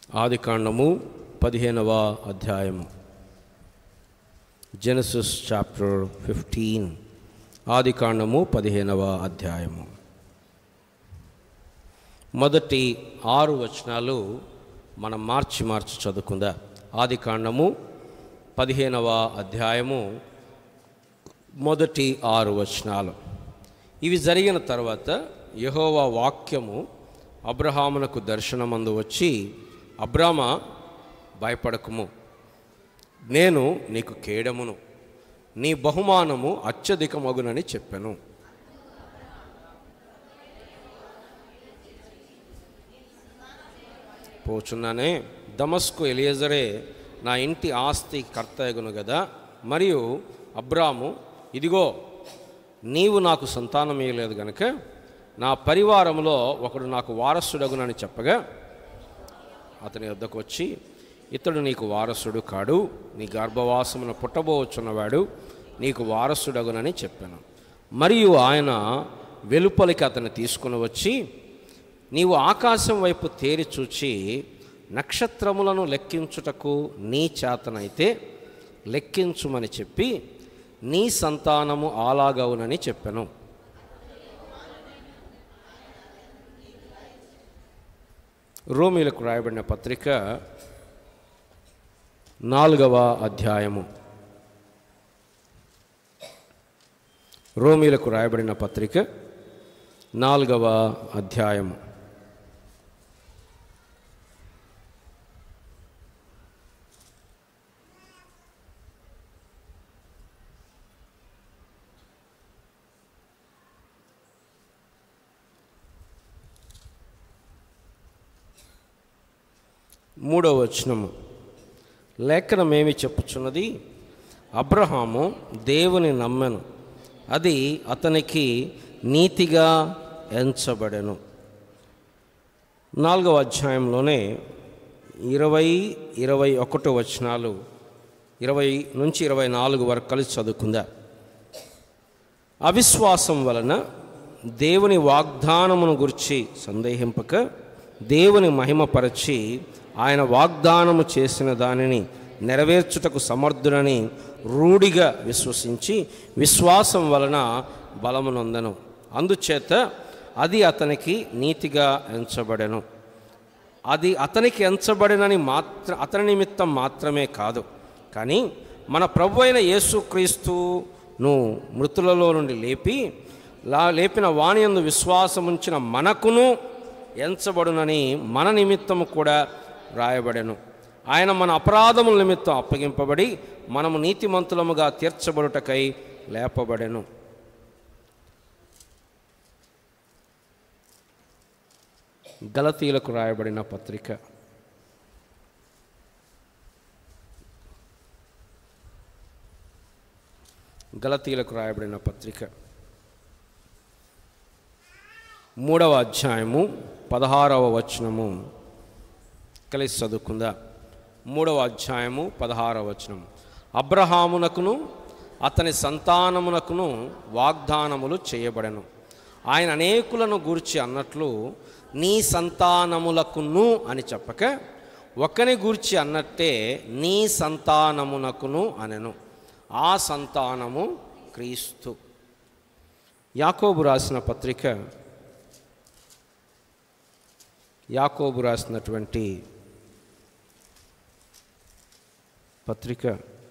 ఆదికాండము పదిహేనవ అధ్యాయము జెనసిస్ చాప్టర్ ఫిఫ్టీన్ ఆదికాండము పదిహేనవ అధ్యాయము మొదటి ఆరు వచనాలు మనం మార్చి మార్చి చదువుకుందా ఆదికాండము పదిహేనవ అధ్యాయము మొదటి ఆరు వచనాలు ఇవి జరిగిన తర్వాత యెహోవా వాక్యము అబ్రహామునకు దర్శనమందు వచ్చి అబ్రామ భయపడకుము నేను నీకు కేడమును నీ బహుమానము అత్యధికమగునని చెప్పాను పోచున్నానే దమస్కు ఎలియజరే నా ఇంటి ఆస్తి కర్తయగును కదా మరియు అబ్రాము ఇదిగో నీవు నాకు సంతానం ఇయ్యలేదు గనుక నా పరివారంలో ఒకడు నాకు వారసుడగునని చెప్పగా అతని వద్దకు వచ్చి ఇతడు నీకు వారసుడు కాడు నీ గర్భవాసమున పుట్టబోచున్నవాడు నీకు వారసుడగునని చెప్పాను మరియు ఆయన వెలుపలికి అతన్ని తీసుకుని వచ్చి నీవు ఆకాశం వైపు తేరి చూచి నక్షత్రములను లెక్కించుటకు నీ చేతనైతే లెక్కించుమని చెప్పి నీ సంతానము అలాగవునని చెప్పాను రోమిలకు రాయబడిన పత్రిక నాలుగవ అధ్యాయము రోమిలకు రాయబడిన పత్రిక నాలుగవ అధ్యాయము మూడవ వచనము లేఖనమేమి చెప్పుచున్నది అబ్రహాము దేవుని నమ్మెను అది అతనికి నీతిగా ఎంచబడెను నాలుగవ అధ్యాయంలోనే ఇరవై ఇరవై ఒకటో వచనాలు ఇరవై నుంచి ఇరవై నాలుగు వరకు కలిసి చదువుకుందా అవిశ్వాసం వలన దేవుని వాగ్దానమును గురించి సందేహింపక దేవుని మహిమపరచి ఆయన వాగ్దానము చేసిన దానిని నెరవేర్చుటకు సమర్థుడని రూఢిగా విశ్వసించి విశ్వాసం వలన బలమునొందను అందుచేత అది అతనికి నీతిగా ఎంచబడెను అది అతనికి ఎంచబడినని మాత్ర అతని నిమిత్తం మాత్రమే కాదు కానీ మన ప్రభు అయిన యేసుక్రీస్తును మృతులలో నుండి లేపి లా లేపిన వాణి యందు విశ్వాసముంచిన మనకును ఎంచబడునని మన నిమిత్తము కూడా రాయబడెను ఆయన మన అపరాధముల నిమిత్తం అప్పగింపబడి మనము నీతిమంతులముగా తీర్చబడుటకై లేపబడెను గలతీలకు రాయబడిన పత్రిక గలతీలకు రాయబడిన పత్రిక మూడవ అధ్యాయము పదహారవ వచనము కలిసి చదువుకుందా మూడవ అధ్యాయము పదహారవ వచనం అబ్రహామునకును అతని సంతానమునకును వాగ్దానములు చేయబడెను ఆయన అనేకులను గూర్చి అన్నట్లు నీ సంతానములకును అని చెప్పక ఒకని గూర్చి అన్నట్టే నీ సంతానమునకును అనెను ఆ సంతానము క్రీస్తు యాకోబు రాసిన పత్రిక యాకోబు రాసినటువంటి పత్రిక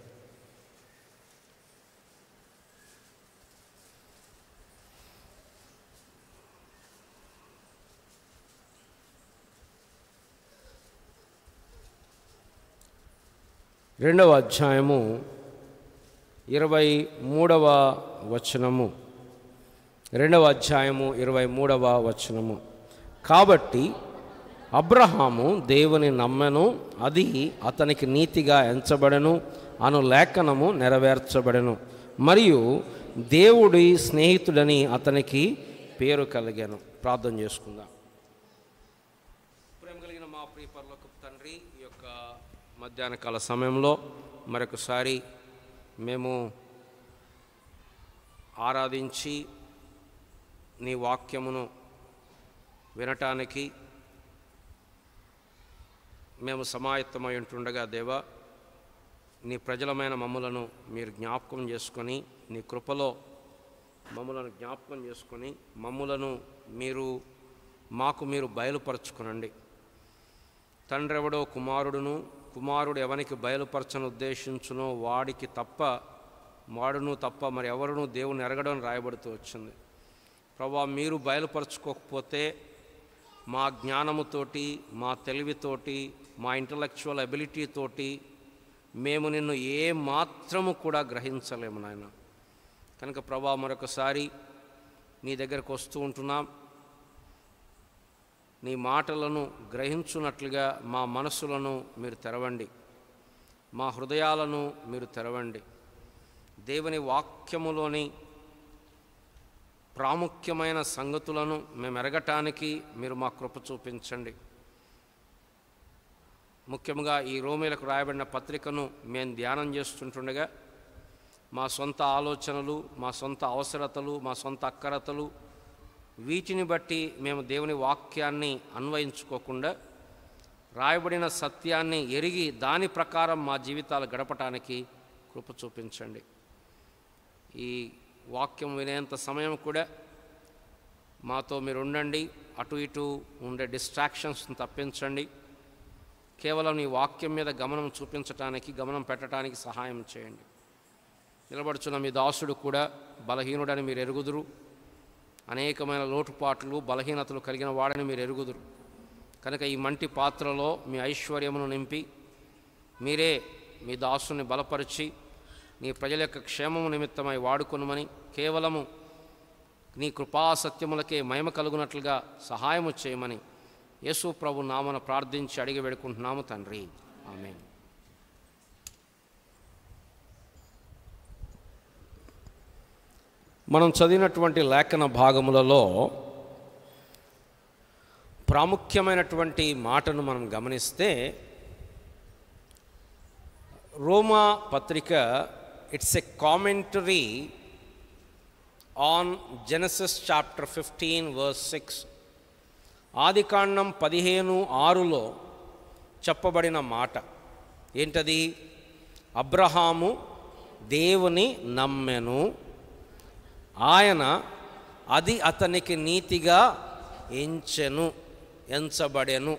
రెండవ అధ్యాయము ఇరవై మూడవ వచనము రెండవ అధ్యాయము ఇరవై మూడవ వచనము కాబట్టి అబ్రహాము దేవుని నమ్మెను అది అతనికి నీతిగా ఎంచబడెను అను లేఖనము నెరవేర్చబడెను మరియు దేవుడి స్నేహితుడని అతనికి పేరు కలిగాను ప్రార్థన చేసుకుందాం ప్రేమ కలిగిన మా ప్రియ పరలోకపు తండ్రి ఈ యొక్క మధ్యాహ్న కాల సమయంలో మరొకసారి మేము ఆరాధించి నీ వాక్యమును వినటానికి మేము సమాయత్తమై ఉంటుండగా దేవా నీ ప్రజలమైన మమ్ములను మీరు జ్ఞాపకం చేసుకొని నీ కృపలో మమ్ములను జ్ఞాపకం చేసుకొని మమ్ములను మీరు మాకు మీరు బయలుపరచుకునండి తండ్రి ఎవడో కుమారుడును కుమారుడు ఎవనికి బయలుపరచను ఉద్దేశించునో వాడికి తప్ప వాడును తప్ప మరి ఎవరును దేవుని ఎరగడం రాయబడుతూ వచ్చింది ప్రభా మీరు బయలుపరచుకోకపోతే మా జ్ఞానముతోటి మా తెలివితోటి మా ఇంటలెక్చువల్ అబిలిటీతోటి మేము నిన్ను ఏ మాత్రము కూడా గ్రహించలేము నాయన కనుక ప్రభా మరొకసారి నీ దగ్గరకు వస్తూ ఉంటున్నాం నీ మాటలను గ్రహించున్నట్లుగా మా మనసులను మీరు తెరవండి మా హృదయాలను మీరు తెరవండి దేవుని వాక్యములోని ప్రాముఖ్యమైన సంగతులను మేము ఎరగటానికి మీరు మా కృప చూపించండి ముఖ్యంగా ఈ రోమిలకు రాయబడిన పత్రికను మేము ధ్యానం చేస్తుంటుండగా మా సొంత ఆలోచనలు మా సొంత అవసరతలు మా సొంత అక్కరతలు వీటిని బట్టి మేము దేవుని వాక్యాన్ని అన్వయించుకోకుండా రాయబడిన సత్యాన్ని ఎరిగి దాని ప్రకారం మా జీవితాలు గడపటానికి కృప చూపించండి ఈ వాక్యం వినేంత సమయం కూడా మాతో మీరు ఉండండి అటు ఇటు ఉండే డిస్ట్రాక్షన్స్ని తప్పించండి కేవలం ఈ వాక్యం మీద గమనం చూపించటానికి గమనం పెట్టడానికి సహాయం చేయండి నిలబడుచున్న మీ దాసుడు కూడా బలహీనుడని మీరు ఎరుగుదురు అనేకమైన లోటుపాట్లు బలహీనతలు కలిగిన వాడని మీరు ఎరుగుదురు కనుక ఈ మంటి పాత్రలో మీ ఐశ్వర్యమును నింపి మీరే మీ దాసుని బలపరిచి నీ ప్రజల యొక్క క్షేమము నిమిత్తమై వాడుకొనుమని కేవలము నీ కృపాసత్యములకే మహిమ కలుగునట్లుగా సహాయము చేయమని యేసు ప్రభు నామన ప్రార్థించి అడిగి వేడుకుంటున్నాము తండ్రి ఆమె మనం చదివినటువంటి లేఖన భాగములలో ప్రాముఖ్యమైనటువంటి మాటను మనం గమనిస్తే రోమా పత్రిక it's a commentary on Genesis chapter fifteen verse six ఆదికాండం పదిహేను ఆరులో చెప్పబడిన మాట ఏంటది అబ్రహాము దేవుని నమ్మెను ఆయన అది అతనికి నీతిగా ఎంచెను ఎంచబడెను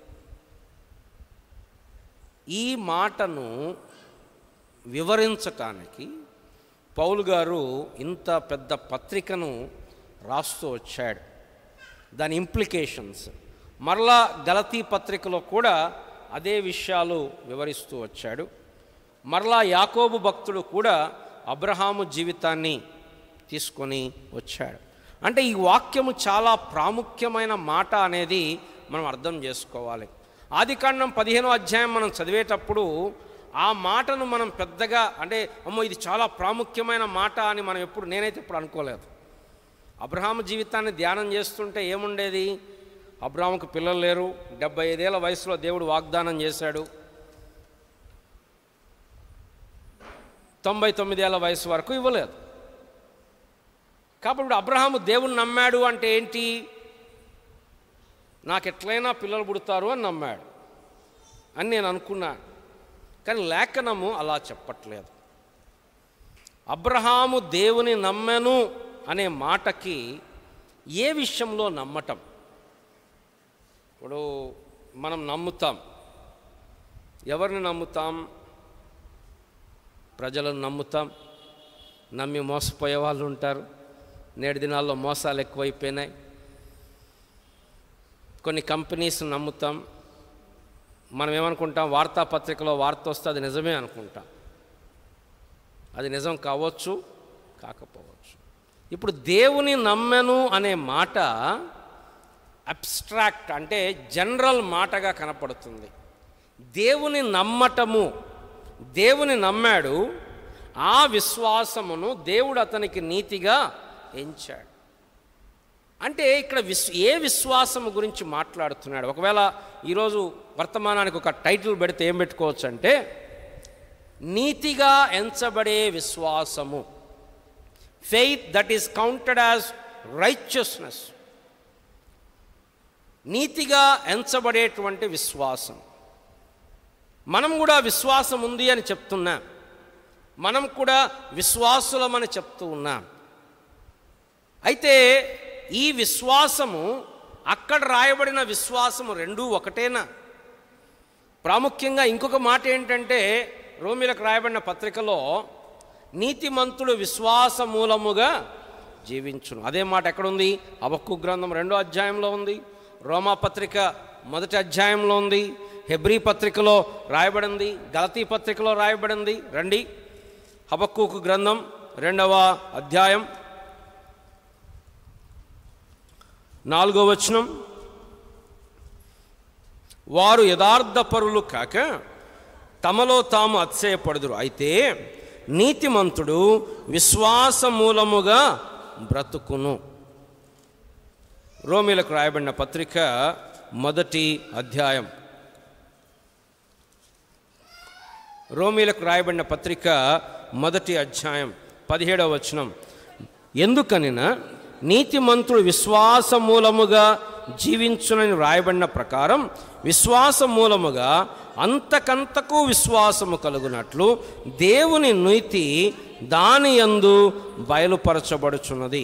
ఈ మాటను వివరించటానికి పౌలు గారు ఇంత పెద్ద పత్రికను రాస్తూ వచ్చాడు దాని ఇంప్లికేషన్స్ మరలా గలతీ పత్రికలో కూడా అదే విషయాలు వివరిస్తూ వచ్చాడు మరలా యాకోబు భక్తుడు కూడా అబ్రహాము జీవితాన్ని తీసుకొని వచ్చాడు అంటే ఈ వాక్యము చాలా ప్రాముఖ్యమైన మాట అనేది మనం అర్థం చేసుకోవాలి ఆదికాండం పదిహేనో అధ్యాయం మనం చదివేటప్పుడు ఆ మాటను మనం పెద్దగా అంటే అమ్మో ఇది చాలా ప్రాముఖ్యమైన మాట అని మనం ఎప్పుడు నేనైతే ఇప్పుడు అనుకోలేదు అబ్రహాము జీవితాన్ని ధ్యానం చేస్తుంటే ఏముండేది అబ్రహాముకు పిల్లలు లేరు డెబ్బై ఐదేళ్ల వయసులో దేవుడు వాగ్దానం చేశాడు తొంభై తొమ్మిదేళ్ల వయసు వరకు ఇవ్వలేదు కాబట్టి ఇప్పుడు అబ్రహాము దేవుణ్ణి నమ్మాడు అంటే ఏంటి నాకు ఎట్లయినా పిల్లలు పుడతారు అని నమ్మాడు అని నేను అనుకున్నాను కానీ లేఖనము అలా చెప్పట్లేదు అబ్రహాము దేవుని నమ్మెను అనే మాటకి ఏ విషయంలో నమ్మటం ఇప్పుడు మనం నమ్ముతాం ఎవరిని నమ్ముతాం ప్రజలను నమ్ముతాం నమ్మి మోసపోయే వాళ్ళు ఉంటారు నేటి దినాల్లో మోసాలు ఎక్కువైపోయినాయి కొన్ని కంపెనీస్ నమ్ముతాం మనం ఏమనుకుంటాం వార్తాపత్రికలో వార్త వస్తే అది నిజమే అనుకుంటాం అది నిజం కావచ్చు కాకపోవచ్చు ఇప్పుడు దేవుని నమ్మెను అనే మాట అబ్స్ట్రాక్ట్ అంటే జనరల్ మాటగా కనపడుతుంది దేవుని నమ్మటము దేవుని నమ్మాడు ఆ విశ్వాసమును దేవుడు అతనికి నీతిగా ఎంచాడు అంటే ఇక్కడ విశ్ ఏ విశ్వాసము గురించి మాట్లాడుతున్నాడు ఒకవేళ ఈరోజు వర్తమానానికి ఒక టైటిల్ పెడితే ఏం పెట్టుకోవచ్చు అంటే నీతిగా ఎంచబడే విశ్వాసము faith that is counted as righteousness నీతిగా ఎంచబడేటువంటి విశ్వాసం మనం కూడా విశ్వాసం ఉంది అని చెప్తున్నాం మనం కూడా విశ్వాసులమని చెప్తూ ఉన్నాం అయితే ఈ విశ్వాసము అక్కడ రాయబడిన విశ్వాసము రెండూ ఒకటేనా ప్రాముఖ్యంగా ఇంకొక మాట ఏంటంటే రోమిలకు రాయబడిన పత్రికలో నీతిమంతుడు విశ్వాస మూలముగా జీవించును అదే మాట ఎక్కడుంది అవక్కు గ్రంథం రెండో అధ్యాయంలో ఉంది రోమా పత్రిక మొదటి అధ్యాయంలో ఉంది హెబ్రీ పత్రికలో రాయబడింది గలతీ పత్రికలో రాయబడింది రండి హబక్కుకు గ్రంథం రెండవ అధ్యాయం నాలుగో వచనం వారు యథార్థపరులు కాక తమలో తాము అతిశయపడుదురు అయితే నీతిమంతుడు విశ్వాస మూలముగా బ్రతుకును రోమిలకు రాయబడిన పత్రిక మొదటి అధ్యాయం రోమిలకు రాయబడిన పత్రిక మొదటి అధ్యాయం పదిహేడవ వచనం ఎందుకనినా నీతిమంతుడు విశ్వాస మూలముగా జీవించునని రాయబడిన ప్రకారం విశ్వాస మూలముగా అంతకంతకు విశ్వాసము కలుగునట్లు దేవుని నీతి దాని యందు బయలుపరచబడుచున్నది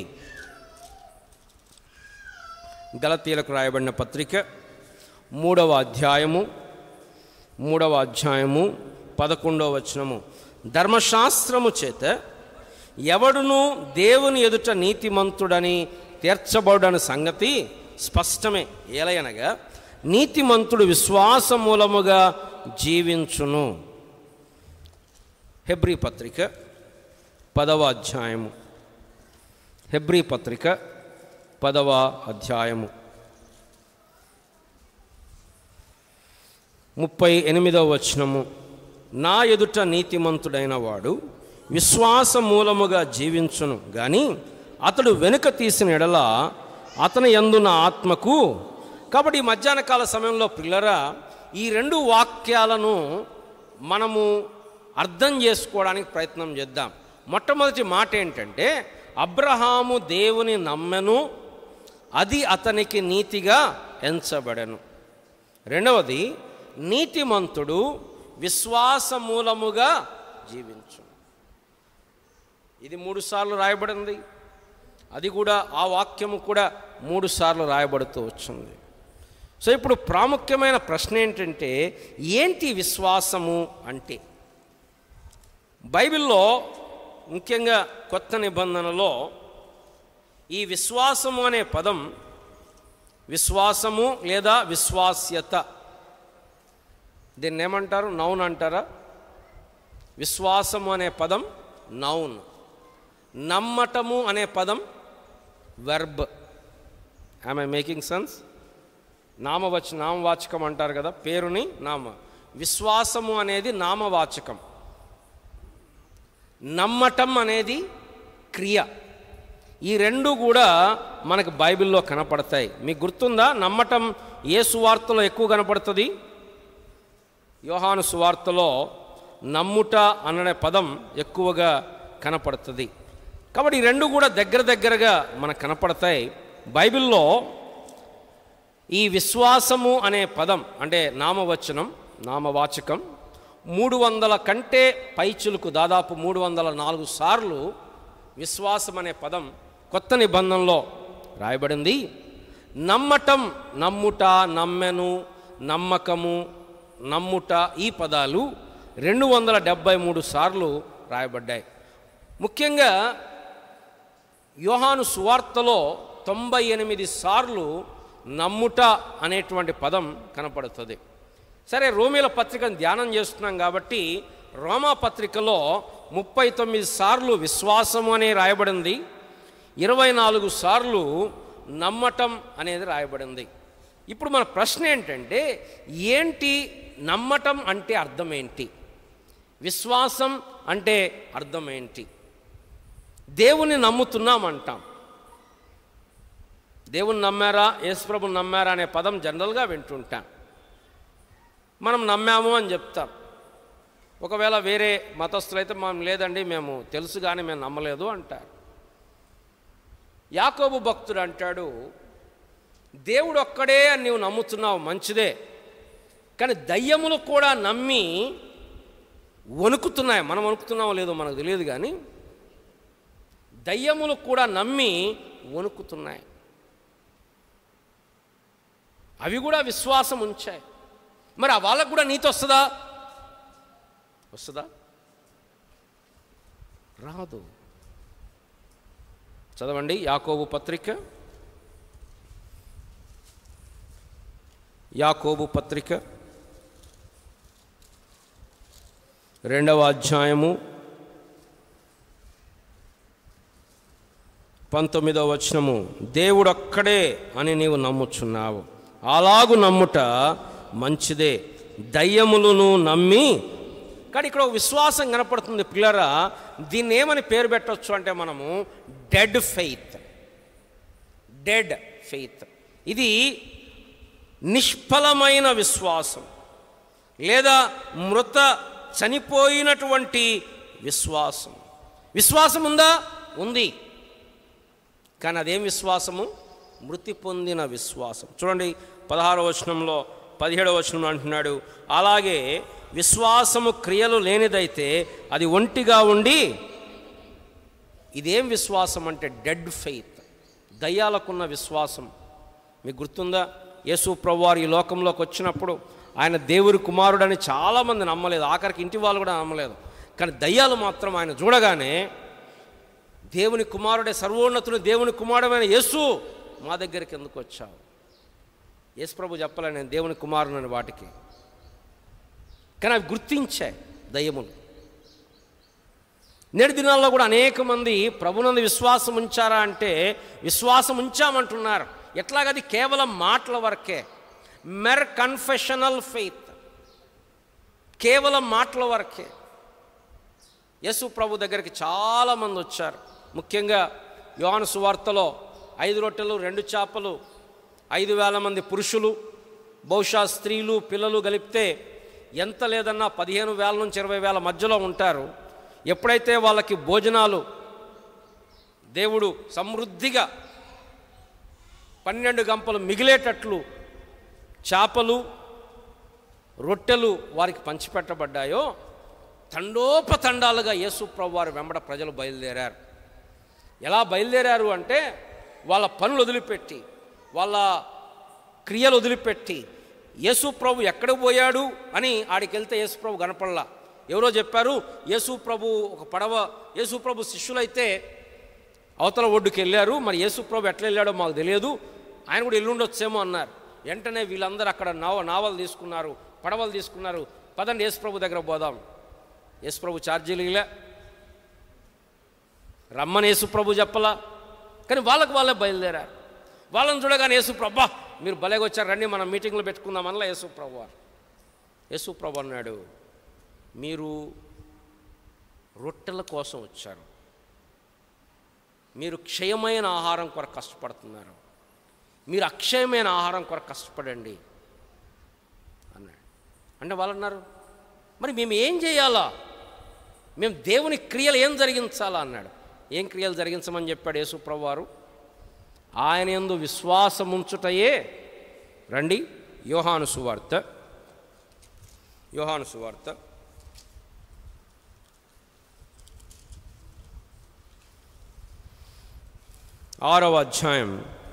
గలతీలకు రాయబడిన పత్రిక మూడవ అధ్యాయము మూడవ అధ్యాయము పదకొండవ వచనము ధర్మశాస్త్రము చేత ఎవడును దేవుని ఎదుట నీతిమంతుడని తీర్చబడని సంగతి స్పష్టమే ఏలయనగా నీతిమంతుడు విశ్వాస మూలముగా జీవించును హెబ్రీ పత్రిక పదవ అధ్యాయము హెబ్రీ పత్రిక పదవ అధ్యాయము ముప్పై ఎనిమిదవ వచనము నా ఎదుట నీతిమంతుడైన వాడు విశ్వాస మూలముగా జీవించును గాని అతడు వెనుక తీసిన ఎడల అతని ఎందున్న ఆత్మకు కాబట్టి ఈ మధ్యాహ్న కాల సమయంలో పిల్లరా ఈ రెండు వాక్యాలను మనము అర్థం చేసుకోవడానికి ప్రయత్నం చేద్దాం మొట్టమొదటి మాట ఏంటంటే అబ్రహాము దేవుని నమ్మెను అది అతనికి నీతిగా ఎంచబడెను రెండవది నీతిమంతుడు విశ్వాస మూలముగా జీవించు ఇది మూడు సార్లు రాయబడింది అది కూడా ఆ వాక్యము కూడా మూడు సార్లు రాయబడుతూ వచ్చింది సో ఇప్పుడు ప్రాముఖ్యమైన ప్రశ్న ఏంటంటే ఏంటి విశ్వాసము అంటే బైబిల్లో ముఖ్యంగా కొత్త నిబంధనలో ఈ విశ్వాసము అనే పదం విశ్వాసము లేదా విశ్వాస్యత దీన్ని ఏమంటారు నౌన్ అంటారా విశ్వాసము అనే పదం నౌన్ నమ్మటము అనే పదం వెర్బ్ ఐ మేకింగ్ సెన్స్ నామవచ నామవాచకం అంటారు కదా పేరుని నామ విశ్వాసము అనేది నామవాచకం నమ్మటం అనేది క్రియ ఈ రెండు కూడా మనకు బైబిల్లో కనపడతాయి మీకు గుర్తుందా నమ్మటం ఏ సువార్తలో ఎక్కువ కనపడుతుంది యోహాను సువార్తలో నమ్ముట అనే పదం ఎక్కువగా కనపడుతుంది కాబట్టి ఈ రెండు కూడా దగ్గర దగ్గరగా మనకు కనపడతాయి బైబిల్లో ఈ విశ్వాసము అనే పదం అంటే నామవచనం నామవాచకం మూడు వందల కంటే పైచులకు దాదాపు మూడు వందల నాలుగు సార్లు విశ్వాసం అనే పదం కొత్త నిబంధనలో రాయబడింది నమ్మటం నమ్ముట నమ్మెను నమ్మకము నమ్ముట ఈ పదాలు రెండు వందల డెబ్భై మూడు సార్లు రాయబడ్డాయి ముఖ్యంగా యోహాను సువార్తలో తొంభై ఎనిమిది సార్లు నమ్ముట అనేటువంటి పదం కనపడుతుంది సరే రోమిల పత్రికను ధ్యానం చేస్తున్నాం కాబట్టి రోమా పత్రికలో ముప్పై తొమ్మిది సార్లు విశ్వాసము అనే రాయబడింది ఇరవై నాలుగు సార్లు నమ్మటం అనేది రాయబడింది ఇప్పుడు మన ప్రశ్న ఏంటంటే ఏంటి నమ్మటం అంటే అర్థం ఏంటి విశ్వాసం అంటే అర్థం ఏంటి దేవుని నమ్ముతున్నామంటాం దేవుని నమ్మారా యేసుప్రభు నమ్మారా అనే పదం జనరల్గా వింటుంటాం మనం నమ్మాము అని చెప్తాం ఒకవేళ వేరే మతస్థులైతే మనం లేదండి మేము తెలుసు కానీ మేము నమ్మలేదు అంటారు యాకోబు భక్తుడు అంటాడు దేవుడు ఒక్కడే అని నీవు నమ్ముతున్నావు మంచిదే కానీ దయ్యములు కూడా నమ్మి వణుకుతున్నాయి మనం వణుకుతున్నామో లేదో మనకు తెలియదు కానీ దయ్యములు కూడా నమ్మి వణుకుతున్నాయి అవి కూడా విశ్వాసం ఉంచాయి మరి ఆ వాళ్ళకు కూడా నీతి వస్తుందా వస్తుందా రాదు చదవండి యాకోబు పత్రిక యాకోబు పత్రిక రెండవ అధ్యాయము పంతొమ్మిదవ వచనము దేవుడొక్కడే అని నీవు నమ్ముచున్నావు అలాగు నమ్ముట మంచిదే దయ్యములను నమ్మి కానీ ఇక్కడ ఒక విశ్వాసం కనపడుతుంది పిల్లరా దీన్ని ఏమని పేరు పెట్టవచ్చు అంటే మనము డెడ్ ఫెయిత్ డెడ్ ఫెయిత్ ఇది నిష్ఫలమైన విశ్వాసం లేదా మృత చనిపోయినటువంటి విశ్వాసం విశ్వాసం ఉందా ఉంది కానీ అదేం విశ్వాసము మృతి పొందిన విశ్వాసం చూడండి పదహారవ వచనంలో పదిహేడవ వచనంలో అంటున్నాడు అలాగే విశ్వాసము క్రియలు లేనిదైతే అది ఒంటిగా ఉండి ఇదేం విశ్వాసం అంటే డెడ్ ఫెయిత్ దయ్యాలకున్న విశ్వాసం మీకు గుర్తుందా యేసు ప్రభువారు ఈ లోకంలోకి వచ్చినప్పుడు ఆయన దేవుడి కుమారుడని చాలామంది నమ్మలేదు ఆఖరికి ఇంటి వాళ్ళు కూడా నమ్మలేదు కానీ దయ్యాలు మాత్రం ఆయన చూడగానే దేవుని కుమారుడే సర్వోన్నతుని దేవుని కుమారుడైన యేసు మా దగ్గరికి ఎందుకు వచ్చావు యేసు ప్రభు చెప్పలే నేను దేవుని కుమారునని వాటికి కానీ అవి గుర్తించాయి దయ్యములు నేటి దినాల్లో కూడా అనేక మంది ప్రభునందు విశ్వాసం ఉంచారా అంటే విశ్వాసం ఉంచామంటున్నారు ఎట్లాగది కేవలం మాటల వరకే మెర్ కన్ఫెషనల్ ఫెయిత్ కేవలం మాటల వరకే యేసు ప్రభు దగ్గరికి చాలామంది వచ్చారు ముఖ్యంగా యోహాను సువార్తలో ఐదు రొట్టెలు రెండు చేపలు ఐదు వేల మంది పురుషులు బహుశా స్త్రీలు పిల్లలు కలిపితే ఎంత లేదన్నా పదిహేను వేల నుంచి ఇరవై వేల మధ్యలో ఉంటారు ఎప్పుడైతే వాళ్ళకి భోజనాలు దేవుడు సమృద్ధిగా పన్నెండు గంపలు మిగిలేటట్లు చేపలు రొట్టెలు వారికి పంచిపెట్టబడ్డాయో తండోపతండాలుగా యేసు ప్రభు వారి వెంబడ ప్రజలు బయలుదేరారు ఎలా బయలుదేరారు అంటే వాళ్ళ పనులు వదిలిపెట్టి వాళ్ళ క్రియలు వదిలిపెట్టి యేసు ప్రభు ఎక్కడికి పోయాడు అని ఆడికి వెళ్తే యేసు ప్రభు కనపడలా ఎవరో చెప్పారు యేసు ప్రభు ఒక పడవ యేసు ప్రభు శిష్యులైతే అవతల ఒడ్డుకి వెళ్ళారు మరి యేసు ప్రభు ఎట్లా వెళ్ళాడో మాకు తెలియదు ఆయన కూడా ఎల్లుండొచ్చేమో అన్నారు వెంటనే వీళ్ళందరూ అక్కడ నావ నావలు తీసుకున్నారు పడవలు తీసుకున్నారు పదండి యేసు ప్రభు దగ్గర పోదాం యేసు ప్రభు ఛార్జీలు ఇలా రమ్మని యేసు ప్రభు చెప్పలా కానీ వాళ్ళకు వాళ్ళే బయలుదేరారు వాళ్ళని చూడగానే యేసు ప్రభు "అబ్బా, మీరు భలేగా వచ్చారు రండి మనం మీటింగ్లో పెట్టుకుందాం అనలా యేసు ప్రభు వారు యేసు ప్రభు అన్నాడు మీరు రొట్టెల కోసం వచ్చారు మీరు క్షయమైన ఆహారం కొరకు కష్టపడుతున్నారు మీరు అక్షయమైన ఆహారం కొరకు కష్టపడండి అన్నాడు అంటే వాళ్ళు అన్నారు మరి మేము ఏం చేయాలా మేము దేవుని క్రియలు ఏం జరిగించాలా అన్నాడు ఏం క్రియలు జరిగించమని చెప్పాడు యేసుప్రభు వారు ఆయన ఎందు విశ్వాసం ఉంచుటయే రండి యోహాను సువార్త యోహాను సువార్త ఆరవ అధ్యాయం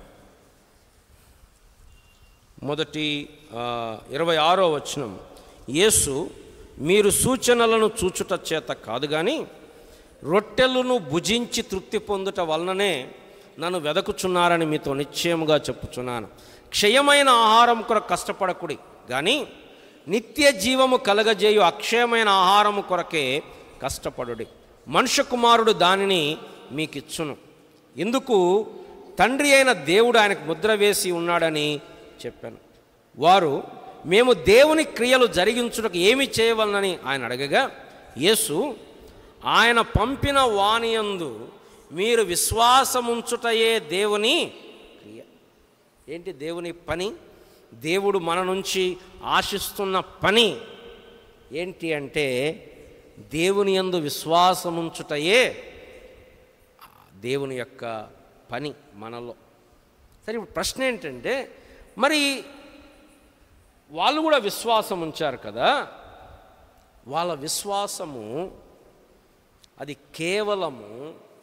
మొదటి ఆ, ఇరవై ఆరో వచనం యేసు మీరు సూచనలను చూచుట చేత కాదు కానీ రొట్టెలను భుజించి తృప్తి పొందుట వలననే నన్ను వెదకుచున్నారని మీతో నిశ్చయముగా చెప్పుచున్నాను క్షయమైన ఆహారం కొరకు కష్టపడకుడి కానీ నిత్య జీవము కలగజేయు అక్షయమైన ఆహారము కొరకే కష్టపడుడి మనుష్య కుమారుడు దానిని మీకిచ్చును ఎందుకు తండ్రి అయిన దేవుడు ఆయనకు ముద్ర వేసి ఉన్నాడని చెప్పాను వారు మేము దేవుని క్రియలు జరిగించుటకు ఏమి చేయవలనని ఆయన అడగగా యేసు ఆయన పంపిన వాణియందు మీరు విశ్వాసముంచుటయే దేవుని క్రియ ఏంటి దేవుని పని దేవుడు మన నుంచి ఆశిస్తున్న పని ఏంటి అంటే దేవుని యందు విశ్వాసముంచుటయే దేవుని యొక్క పని మనలో సరే ఇప్పుడు ప్రశ్న ఏంటంటే మరి వాళ్ళు కూడా విశ్వాసం ఉంచారు కదా వాళ్ళ విశ్వాసము అది కేవలము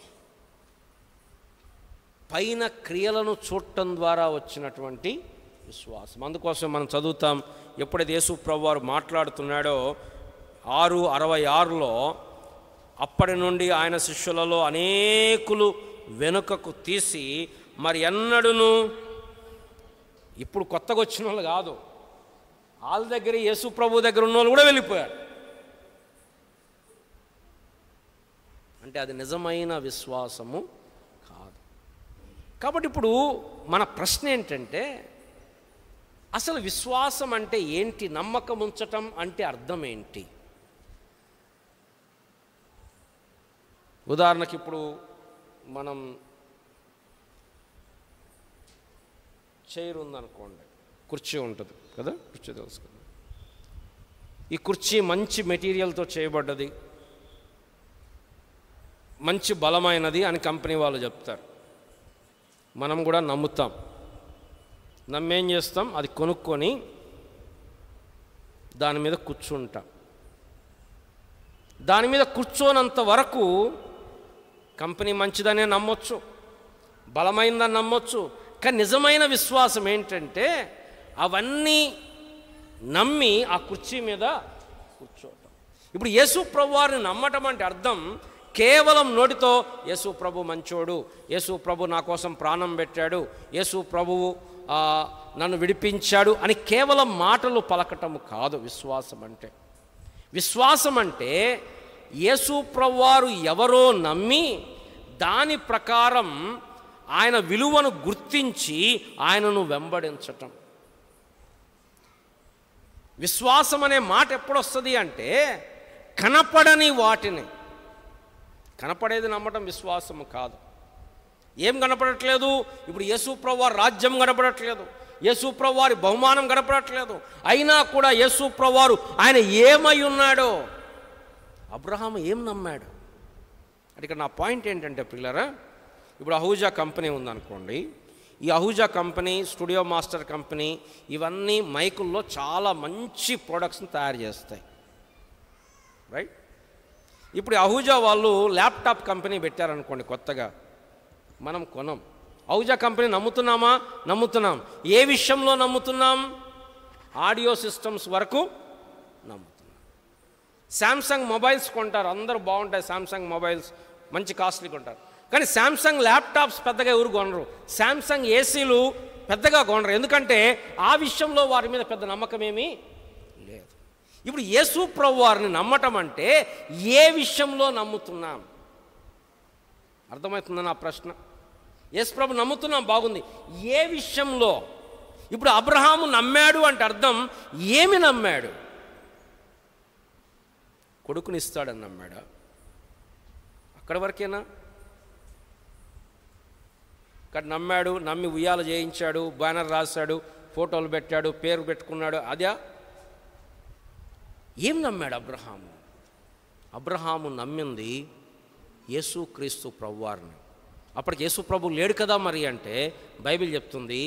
పైన క్రియలను చూడటం ద్వారా వచ్చినటువంటి విశ్వాసం అందుకోసం మనం చదువుతాం ఎప్పుడైతే యేసు ప్రభువారు మాట్లాడుతున్నాడో ఆరు అరవై ఆరులో అప్పటి నుండి ఆయన శిష్యులలో అనేకులు వెనుకకు తీసి మరి ఎన్నడూను ఇప్పుడు కొత్తగా వచ్చిన వాళ్ళు కాదు వాళ్ళ దగ్గర యేసు ప్రభు దగ్గర ఉన్న వాళ్ళు కూడా వెళ్ళిపోయారు అంటే అది నిజమైన విశ్వాసము కాదు కాబట్టి ఇప్పుడు మన ప్రశ్న ఏంటంటే అసలు విశ్వాసం అంటే ఏంటి నమ్మకం ఉంచటం అంటే అర్థం ఏంటి ఉదాహరణకి ఇప్పుడు మనం చైర్ ఉందనుకోండి కుర్చీ ఉంటుంది కదా కుర్చీ తెలుసు కదా ఈ కుర్చీ మంచి మెటీరియల్తో చేయబడ్డది మంచి బలమైనది అని కంపెనీ వాళ్ళు చెప్తారు మనం కూడా నమ్ముతాం నమ్మేం చేస్తాం అది కొనుక్కొని దాని మీద కూర్చుంటాం దాని మీద కూర్చోనంత వరకు కంపెనీ మంచిదనే నమ్మొచ్చు బలమైందని నమ్మొచ్చు కానీ నిజమైన విశ్వాసం ఏంటంటే అవన్నీ నమ్మి ఆ కుర్చీ మీద కూర్చోవటం ఇప్పుడు యేసు ప్రభు వారిని నమ్మటం అంటే అర్థం కేవలం నోటితో యేసు ప్రభు మంచోడు యేసు ప్రభు నా కోసం ప్రాణం పెట్టాడు యేసు ప్రభువు ఆ, నన్ను విడిపించాడు అని కేవలం మాటలు పలకటం కాదు విశ్వాసం అంటే విశ్వాసం అంటే యేసు ప్రభువారు ఎవరో నమ్మి దాని ప్రకారం ఆయన విలువను గుర్తించి ఆయనను వెంబడించటం విశ్వాసం అనే మాట ఎప్పుడొస్తుంది అంటే కనపడని వాటిని కనపడేది నమ్మటం విశ్వాసము కాదు ఏం కనపడట్లేదు ఇప్పుడు యేసుప్రభు వారి రాజ్యం కనపడట్లేదు యేసుప్రభు వారి బహుమానం కనపడట్లేదు అయినా కూడా యేసుప్రభు వారు ఆయన ఏమై ఉన్నాడో అబ్రహాం ఏం నమ్మాడు అంటే ఇక్కడ నా పాయింట్ ఏంటంటే పిల్లరా ఇప్పుడు అహూజా కంపెనీ ఉందనుకోండి ఈ Ahuja company studio master company ఇవన్నీ మైకుల్లో చాలా మంచి ప్రొడక్ట్స్ని తయారు చేస్తాయి రైట్ ఇప్పుడు ఈ అహూజా వాళ్ళు ల్యాప్టాప్ కంపెనీ పెట్టారనుకోండి కొత్తగా మనం కొనం అహూజా కంపెనీ నమ్ముతున్నామా నమ్ముతున్నాం ఏ విషయంలో నమ్ముతున్నాం ఆడియో సిస్టమ్స్ వరకు నమ్ముతున్నాం శాంసంగ్ మొబైల్స్ కొంటారు అందరూ బాగుంటాయి శాంసంగ్ మొబైల్స్ మంచి కాస్ట్లీ కొంటారు కానీ శాంసంగ్ ల్యాప్టాప్స్ పెద్దగా ఎవరు కొనరు శాంసంగ్ ఏసీలు పెద్దగా కొనరు ఎందుకంటే ఆ విషయంలో వారి మీద పెద్ద నమ్మకం ఏమీ లేదు ఇప్పుడు యేసు ప్రభు వారిని నమ్మటం అంటే ఏ విషయంలో నమ్ముతున్నాం అర్థమవుతుందా నా ప్రశ్న యేసు ప్రభు నమ్ముతున్నాం బాగుంది ఏ విషయంలో ఇప్పుడు అబ్రహాము నమ్మాడు అంటే అర్థం ఏమి నమ్మాడు కొడుకుని ఇస్తాడని నమ్మాడా అక్కడి వరకేనా ఇక్కడ నమ్మాడు నమ్మి ఉయ్యాల చేయించాడు బ్యానర్ రాశాడు ఫోటోలు పెట్టాడు పేరు పెట్టుకున్నాడు అదే ఏం నమ్మాడు అబ్రహాము అబ్రహాము నమ్మింది యేసుక్రీస్తు ప్రభువారిని అప్పటికి యేసు ప్రభు లేడు కదా మరి అంటే బైబిల్ చెప్తుంది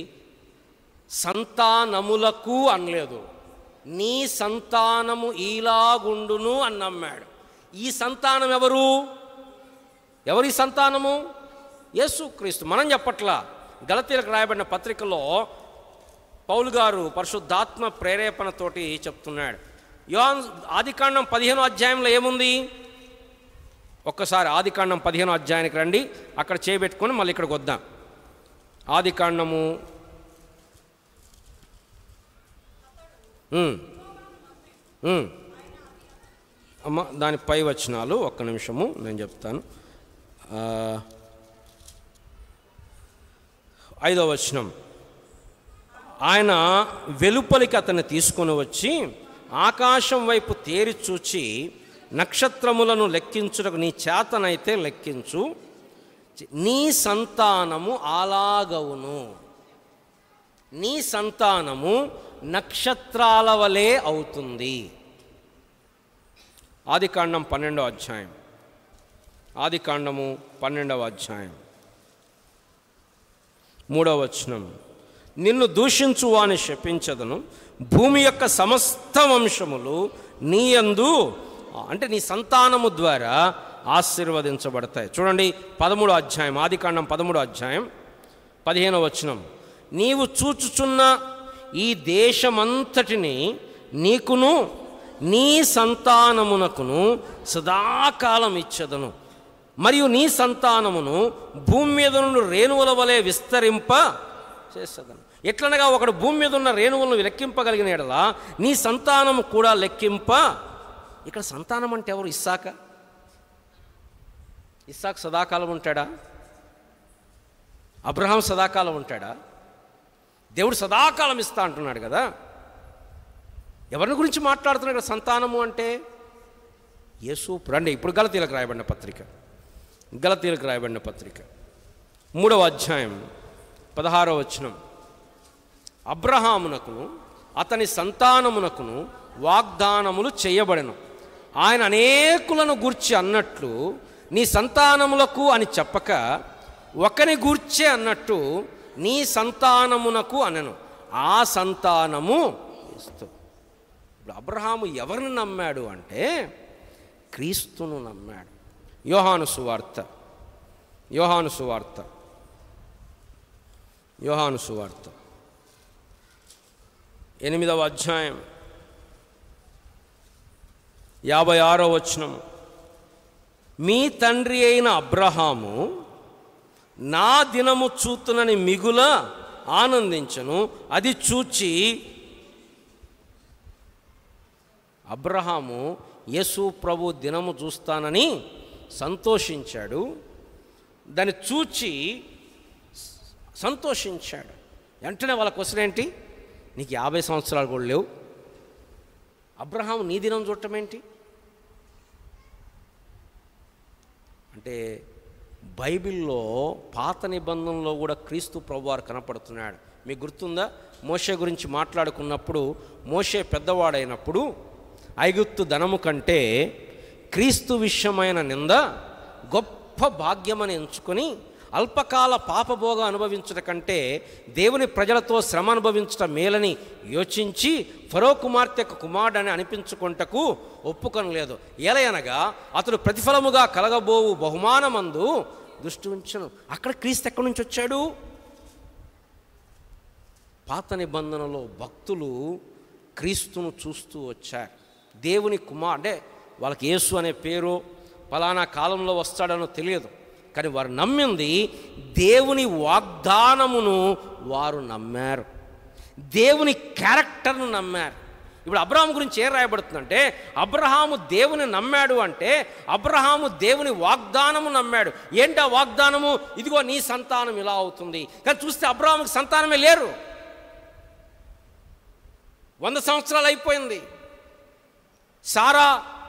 సంతానములకు అనలేదు నీ సంతానము ఈలాగుండును అని నమ్మాడు ఈ సంతానం ఎవరు ఎవరి సంతానము యేసుక్రీస్తు మనం చెప్పట్లా గలతీలకు రాయబడిన పత్రికలో పౌలు గారు పరిశుద్ధాత్మ ప్రేరేపణతోటి చెప్తున్నాడు యోన్ ఆదికాండం పదిహేనో అధ్యాయంలో ఏముంది ఒక్కసారి ఆదికాండం పదిహేనో అధ్యాయానికి రండి అక్కడ చేయబెట్టుకొని మళ్ళీ ఇక్కడికి వద్దాం ఆదికాండము ఉమ్, ఉమ్. అమ్మ దాని పై వచనాలు ఒక్క నిమిషము నేను చెప్తాను ఆ, ఐదో వచనం ఆయన వెలుపలికి అతన్ని తీసుకొని వచ్చి ఆకాశం వైపు తేరి చూచి నక్షత్రములను లెక్కించుటకు నీ చేతనైతే లెక్కించు నీ సంతానము అలాగవును నీ సంతానము నక్షత్రాల వలె అవుతుంది ఆదికాండం పన్నెండవ అధ్యాయం ఆదికాండము పన్నెండవ అధ్యాయం మూడవ వచనం నిన్ను దూషించు అని శపించదను భూమి యొక్క సమస్త వంశములు నీ యందు అంటే నీ సంతానము ద్వారా ఆశీర్వదించబడతాయి చూడండి పదమూడు అధ్యాయం ఆదికాండం పదమూడు అధ్యాయం పదిహేనవ వచనం నీవు చూచుచున్న ఈ దేశమంతటిని నీకును నీ సంతానమునకును సదాకాలం ఇచ్చదను మరియు నీ సంతానమును భూమి మీద నుండి రేణువుల వలె విస్తరింప చేసేదను ఎట్లనగా ఒకడు భూమి మీద ఉన్న రేణువులను లెక్కింపగలిగిన ఎడలా నీ సంతానము కూడా లెక్కింప ఇక్కడ సంతానం అంటే ఎవరు ఇస్సాక ఇస్సాక్ సదాకాలం ఉంటాడా అబ్రహాం సదాకాలం ఉంటాడా దేవుడు సదాకాలం ఇస్తా అంటున్నాడు కదా ఎవరిని గురించి మాట్లాడుతున్నాడు ఇక్కడ సంతానము అంటే యేసు రండి ఇప్పుడు గలతీలకు రాయబడిన పత్రిక గలతీలకు రాయబడిన పత్రిక మూడవ అధ్యాయం పదహారవ వచనం అబ్రహామునకును అతని సంతానమునకును వాగ్దానములు చేయబడెను ఆయన అనేకులను గూర్చి అన్నట్లు నీ సంతానములకు అని చెప్పక ఒకని గూర్చే అన్నట్టు నీ సంతానమునకు అనను ఆ సంతానము క్రీస్తు ఇప్పుడు అబ్రహాము ఎవరిని నమ్మాడు అంటే క్రీస్తును నమ్మాడు యోహాను సువార్త యోహాను సువార్త యోహాను సువార్త ఎనిమిదవ అధ్యాయం యాభై ఆరో వచనం మీ తండ్రి అయిన అబ్రహాము నా దినము చూతునని మిగుల ఆనందించను అది చూచి అబ్రహాము యేసు ప్రభు దినము చూస్తానని సంతోషించాడు దాన్ని చూచి సంతోషించాడు వెంటనే వాళ్ళ క్వశ్చన్ ఏంటి నీకు యాభై సంవత్సరాలు కూడా లేవు అబ్రహాం నీ దినం చూడటం ఏంటి అంటే బైబిల్లో పాత నిబంధనలో కూడా క్రీస్తు ప్రభువారు కనపడుతున్నాడు మీకు గుర్తుందా మోషే గురించి మాట్లాడుకున్నప్పుడు మోషే పెద్దవాడైనప్పుడు ఐగుప్తు ధనము కంటే క్రీస్తు విషయమైన నింద గొప్ప భాగ్యమని ఎంచుకొని అల్పకాల పాపభోగం అనుభవించట కంటే దేవుని ప్రజలతో శ్రమ అనుభవించటం మేలని యోచించి ఫరో కుమార్తెకు కుమారుడని అనిపించుకుంటకు ఒప్పుకొనలేదు ఏలయనగా అతడు ప్రతిఫలముగా కలగబోవు బహుమానమందు దృష్టి ఉంచను అక్కడ క్రీస్తు ఎక్కడి నుంచి వచ్చాడు పాత నిబంధనలో భక్తులు క్రీస్తును చూస్తూ వచ్చారు దేవుని కుమార్ అంటే వాళ్ళకి యేసు అనే పేరు ఫలానా కాలంలో వస్తాడనో తెలియదు కానీ వారు నమ్మింది దేవుని వాగ్దానమును వారు నమ్మారు దేవుని క్యారెక్టర్ను నమ్మారు ఇప్పుడు అబ్రహాం గురించి ఏం రాయబడుతుందంటే అబ్రహాము దేవుని నమ్మాడు అంటే అబ్రహాము దేవుని వాగ్దానము నమ్మాడు ఏంటి ఆ వాగ్దానము ఇదిగో నీ సంతానం ఇలా అవుతుంది కానీ చూస్తే అబ్రహాముకి సంతానమే లేరు వంద సంవత్సరాలు అయిపోయింది సారా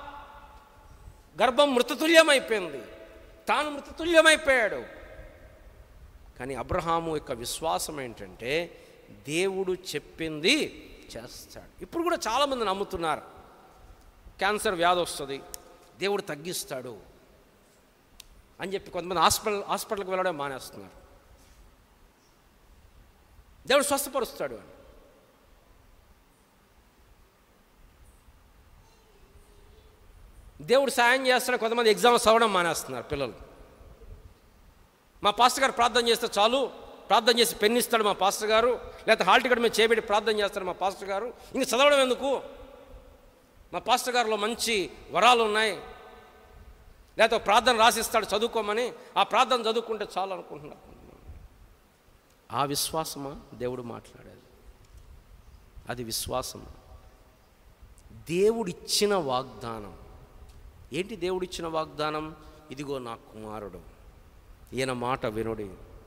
గర్భం మృతతుల్యమైపోయింది తాను మృతతుల్యమైపోయాడు కానీ అబ్రహాము యొక్క విశ్వాసం ఏంటంటే దేవుడు చెప్పింది చేస్తాడు ఇప్పుడు కూడా చాలామంది నమ్ముతున్నారు క్యాన్సర్ వ్యాధి వస్తుంది దేవుడు తగ్గిస్తాడు అని చెప్పి కొంతమంది హాస్పిటల్ హాస్పిటల్కి వెళ్ళడం మానేస్తున్నారు దేవుడు స్వస్థపరుస్తాడు అని దేవుడు సాయం చేస్తాడు కొంతమంది ఎగ్జామ్స్ చదవడం మానేస్తున్నారు పిల్లలు మా పాస్టర్ గారు ప్రార్థన చేస్తే చాలు ప్రార్థన చేసి పెన్ ఇస్తాడు మా పాస్టర్ గారు లేకపోతే హాల్ టికెట్ మీద చేపెట్టి ప్రార్థన చేస్తాడు మా పాస్టర్ గారు ఇంక చదవడం ఎందుకు మా పాస్టర్ గారిలో మంచి వరాలు ఉన్నాయి లేకపోతే ఒక ప్రార్థన రాసిస్తాడు చదువుకోమని ఆ ప్రార్థన చదువుకుంటే చాలు అనుకుంటున్నారు ఆ విశ్వాసమా దేవుడు మాట్లాడేది అది విశ్వాసం దేవుడిచ్చిన వాగ్దానం ఏంటి దేవుడిచ్చిన వాగ్దానం ఇదిగో నా కుమారుడు ఈయన మాట వినుడి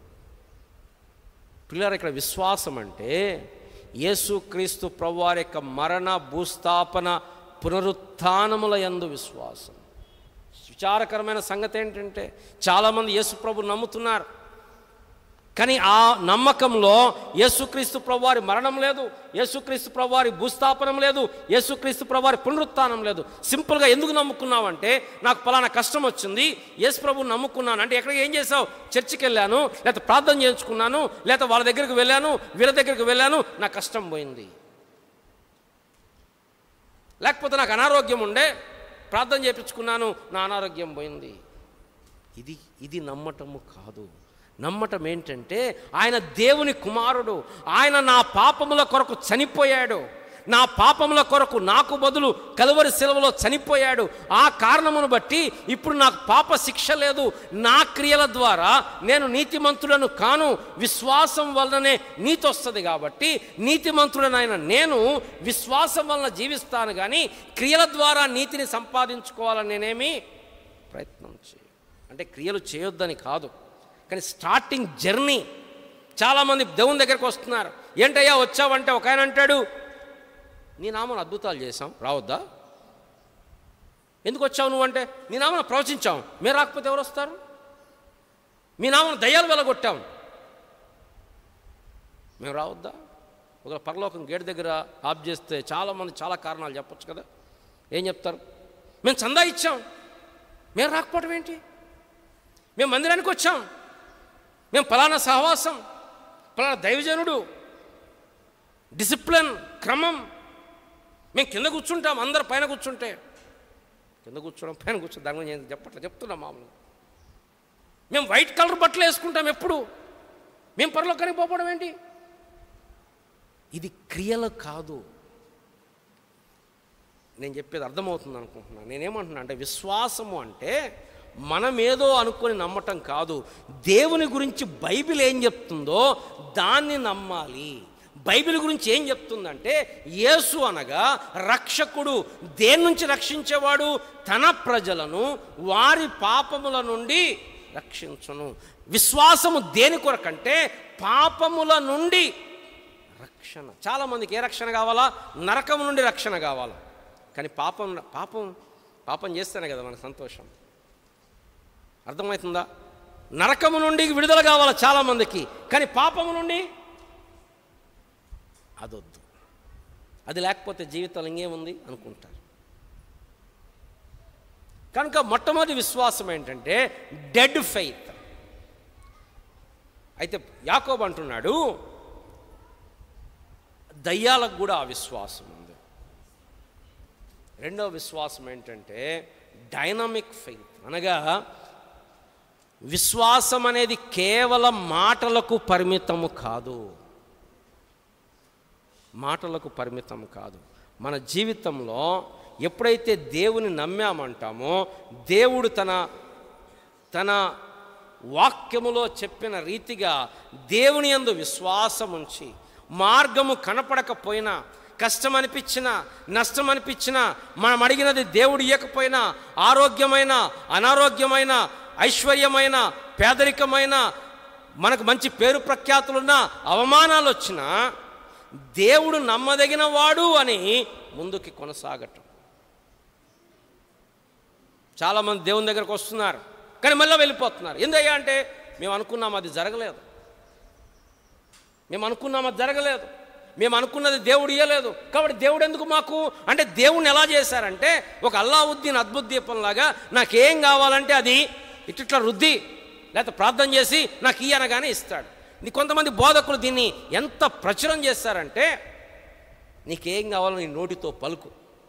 పిల్లలు ఇక్కడ విశ్వాసం అంటే యేసుక్రీస్తు ప్రభువారి యొక్క మరణ భూస్థాపన పునరుత్నముల యందు విశ్వాసం విచారకరమైన సంగతి ఏంటంటే చాలామంది యేసు ప్రభు నమ్ముతున్నారు కానీ ఆ నమ్మకంలో యేసుక్రీస్తు ప్రభువారి మరణం లేదు యేసుక్రీస్తు ప్రభువారి భూస్థాపనం లేదు యేసుక్రీస్తు ప్రభువారి పునరుత్థానం లేదు సింపుల్గా ఎందుకు నమ్ముకున్నావంటే నాకు పలానా కష్టం వచ్చింది యేసు ప్రభు నమ్ముకున్నాను అంటే ఎక్కడికి ఏం చేసావు చర్చికి వెళ్ళాను లేకపోతే ప్రార్థన చేయించుకున్నాను లేకపోతే వాళ్ళ దగ్గరికి వెళ్ళాను వీళ్ళ దగ్గరికి వెళ్ళాను నా కష్టం పోయింది లేకపోతే నాకు అనారోగ్యం ఉండే ప్రార్థన చేయించుకున్నాను నా అనారోగ్యం పోయింది ఇది ఇది నమ్మటము కాదు నమ్మటం ఏంటంటే ఆయన దేవుని కుమారుడు ఆయన నా పాపముల కొరకు చనిపోయాడు నా పాపముల కొరకు నాకు బదులు కలువరి సెలవులో చనిపోయాడు ఆ కారణమును బట్టి ఇప్పుడు నాకు పాప శిక్ష లేదు నా క్రియల ద్వారా నేను నీతిమంతులను కాను విశ్వాసం వలననే నీతి వస్తుంది కాబట్టి నీతిమంతుడనైన నేను విశ్వాసం వలన జీవిస్తాను కానీ క్రియల ద్వారా నీతిని సంపాదించుకోవాలని నేనేమి ప్రయత్నం చేయ అంటే క్రియలు చేయొద్దని కాదు కానీ స్టార్టింగ్ జర్నీ చాలామంది దేవుని దగ్గరకు వస్తున్నారు ఏంటయ్యా వచ్చావంటే ఒక ఆయన అంటాడు నీ నామను అద్భుతాలు చేశాం రావద్దా ఎందుకు వచ్చావు నువ్వంటే నీ నామను ప్రవచించాం మీరు రాకపోతే ఎవరు వస్తారు మీ నామను దయ్యాలు వెలగొట్టాం మేము రావద్దా ఒక పరలోకం గేట్ దగ్గర ఆఫ్ చేస్తే చాలామంది చాలా కారణాలు చెప్పొచ్చు కదా ఏం చెప్తారు మేము చందా ఇచ్చాం మేము రాకపోవడం ఏంటి మేము మందిరానికి వచ్చాం మేము ఫలానా సహవాసం ఫలానా దైవజనుడు డిసిప్లిన్ క్రమం మేము కింద కూర్చుంటాం అందరు పైన కూర్చుంటే కింద కూర్చోవడం పైన కూర్చోడం దాని గురించి చెప్పట్లే చెప్తున్నాం మామూలు మేము వైట్ కలర్ బట్టలు వేసుకుంటాం ఎప్పుడు మేము పరలోకానికి పోవడం ఏంటి ఇది క్రియలు కాదు నేను చెప్పేది అర్థమవుతుంది అనుకుంటున్నాను నేనేమంటున్నా అంటే విశ్వాసము అంటే మనమేదో అనుకొని నమ్మటం కాదు దేవుని గురించి బైబిల్ ఏం చెప్తుందో దాన్ని నమ్మాలి బైబిల్ గురించి ఏం చెప్తుందంటే యేసు అనగా రక్షకుడు దేని నుంచి రక్షించేవాడు తన ప్రజలను వారి పాపముల నుండి రక్షించును విశ్వాసము దేని కొరకంటే పాపముల నుండి రక్షణ చాలామందికి ఏ రక్షణ కావాలా నరకం నుండి రక్షణ కావాలా కానీ పాపం పాపం పాపం చేస్తేనే కదా మనకు సంతోషం అర్థమవుతుందా నరకము నుండి విడుదల కావాలా చాలామందికి కానీ పాపము నుండి అదొద్దు అది లేకపోతే జీవితంలో ఇంకేముంది అనుకుంటారు కనుక మొట్టమొదటి విశ్వాసం ఏంటంటే డెడ్ ఫెయిత్ అయితే యాకోబ్ అంటున్నాడు దయ్యాలకు కూడా ఆ విశ్వాసం ఉంది రెండవ విశ్వాసం ఏంటంటే డైనమిక్ ఫెయిత్ అనగా విశ్వాసం అనేది కేవలం మాటలకు పరిమితము కాదు మాటలకు పరిమితం కాదు మన జీవితంలో ఎప్పుడైతే దేవుని నమ్మామంటామో దేవుడు తన తన వాక్యములో చెప్పిన రీతిగా దేవుని యందు విశ్వాసం ఉంచి మార్గము కనపడకపోయినా కష్టం అనిపించినా నష్టం అనిపించినా మనం అడిగినది దేవుడు ఇవ్వకపోయినా ఆరోగ్యమైన అనారోగ్యమైన ఐశ్వర్యమైన పేదరికమైన మనకు మంచి పేరు ప్రఖ్యాతులున్న అవమానాలు వచ్చినా దేవుడు నమ్మదగిన వాడు అని ముందుకి కొనసాగటం చాలామంది దేవుని దగ్గరకు వస్తున్నారు కానీ మళ్ళీ వెళ్ళిపోతున్నారు ఎందుకయ్యా అంటే మేము అనుకున్నాం అది జరగలేదు మేము అనుకున్నాం అది జరగలేదు మేము అనుకున్నది దేవుడు ఇయ్యలేదు కాబట్టి దేవుడు ఎందుకు మాకు అంటే దేవుణ్ణి ఎలా చేశారంటే ఒక అల్లావుద్దీన్ అద్భుత దీపంలాగా నాకేం కావాలంటే అది ఇట్లా రుద్ది లేకపోతే ప్రార్థన చేసి నాకు ఇయ్యనగానే ఇస్తాడు నీ కొంతమంది బోధకులు దీన్ని ఎంత ప్రచురం చేస్తారంటే నీకేం కావాలో నీ నోటితో పలుకు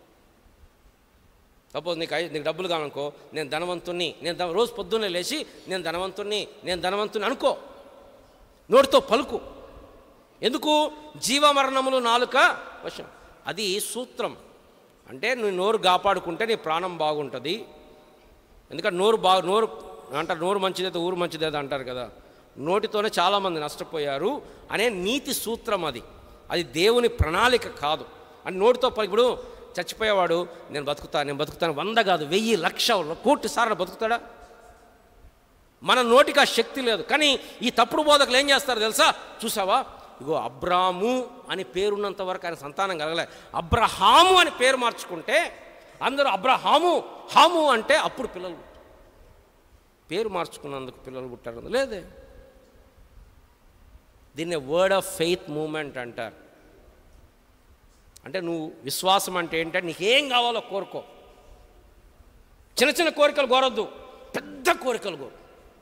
సపోజ్ నీకు ఐ- నీకు డబ్బులు కావాలనుకో నేను ధనవంతుణ్ణి నేను ధన- రోజు పొద్దున్నే లేచి నేను ధనవంతుణ్ణి నేను ధనవంతుని అనుకో నోటితో పలుకు ఎందుకు జీవమరణములు నాలుక వశం అది సూత్రం అంటే నువ్వు నోరు కాపాడుకుంటే నీ ప్రాణం బాగుంటుంది ఎందుకంటే నోరు బాగు నోరు అంటారు నోరు మంచిదైతే ఊరు మంచిదైతే అంటారు కదా నోటితోనే చాలామంది నష్టపోయారు అనే నీతి సూత్రం అది అది దేవుని ప్రణాళిక కాదు అని నోటితో పలి- ఇప్పుడు చచ్చిపోయేవాడు నేను బతుకుతా నేను బతుకుతాను వంద కాదు వెయ్యి లక్ష కోటి సార్లు బతుకుతాడా మన నోటికి ఆ శక్తి లేదు కానీ ఈ తప్పుడు బోధకులు ఏం చేస్తారు తెలుసా చూసావా ఇగో అబ్రాము అని పేరున్నంత వరకు ఆయన సంతానం కలగలే అబ్రహాము అని పేరు మార్చుకుంటే అందరూ అబ్రహాము హాము అంటే అప్పుడు పిల్లలు పుట్టారు. పేరు మార్చుకున్నందుకు పిల్లలు పుట్టారు లేదే దీన్ని వర్డ్ ఆఫ్ ఫెయిత్ మూమెంట్ అంటారు అంటే నువ్వు విశ్వాసం అంటే ఏంటంటే నీకేం కావాలో కోరుకో చిన్న చిన్న కోరికలు కోరొద్దు పెద్ద కోరికలు కోరు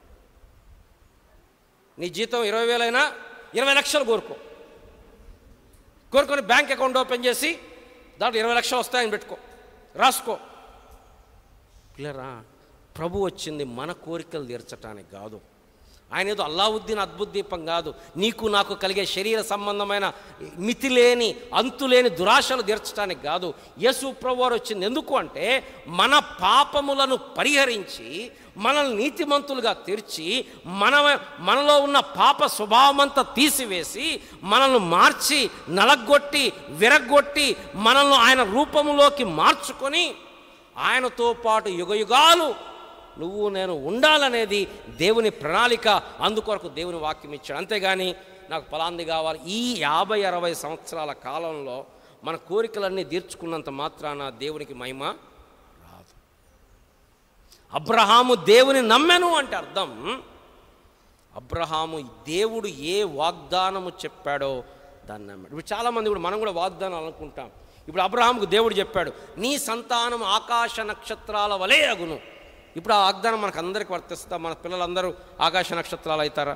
నీ జీతం ఇరవై వేలైనా ఇరవై లక్షలు కోరుకో కోరుకొని బ్యాంక్ అకౌంట్ ఓపెన్ చేసి దాంట్లో ఇరవై లక్షలు వస్తాయని పెట్టుకో రాసుకో పిల్లరా ప్రభు వచ్చింది మన కోరికలు తీర్చటానికి కాదు ఆయన ఏదో అల్లావుద్దీన్ అద్భుత దీపం కాదు నీకు నాకు కలిగే శరీర సంబంధమైన మితిలేని అంతులేని దురాశలు తీర్చడానికి కాదు యేసు ప్రభువారు వచ్చింది ఎందుకు అంటే మన పాపములను పరిహరించి మనల్ని నీతిమంతులుగా తీర్చి మన మనలో ఉన్న పాప స్వభావమంతా తీసివేసి మనల్ని మార్చి నలగొట్టి విరగొట్టి మనల్ని ఆయన రూపములోకి మార్చుకొని ఆయనతో పాటు యుగయుగాలు నువ్వు నేను ఉండాలనేది దేవుని ప్రణాళిక అందుకొరకు దేవుని వాక్యం ఇచ్చాడు అంతేగాని నాకు ఫలాంది కావాలి ఈ యాభై అరవై సంవత్సరాల కాలంలో మన కోరికలన్నీ తీర్చుకున్నంత మాత్రాన దేవునికి మహిమ రాదు అబ్రహాము దేవుని నమ్మెను అంటే అర్థం అబ్రహాము దేవుడు ఏ వాగ్దానము చెప్పాడో దాన్ని నమ్మాడు ఇప్పుడు చాలామంది కూడా మనం కూడా వాగ్దానాలు అనుకుంటాం ఇప్పుడు అబ్రహాముకు దేవుడు చెప్పాడు నీ సంతానం ఆకాశ నక్షత్రాల వలె అగును ఇప్పుడు ఆ వాగ్దానం మనకు అందరికి వర్తిస్తా మన పిల్లలందరూ ఆకాశ నక్షత్రాలు అవుతారా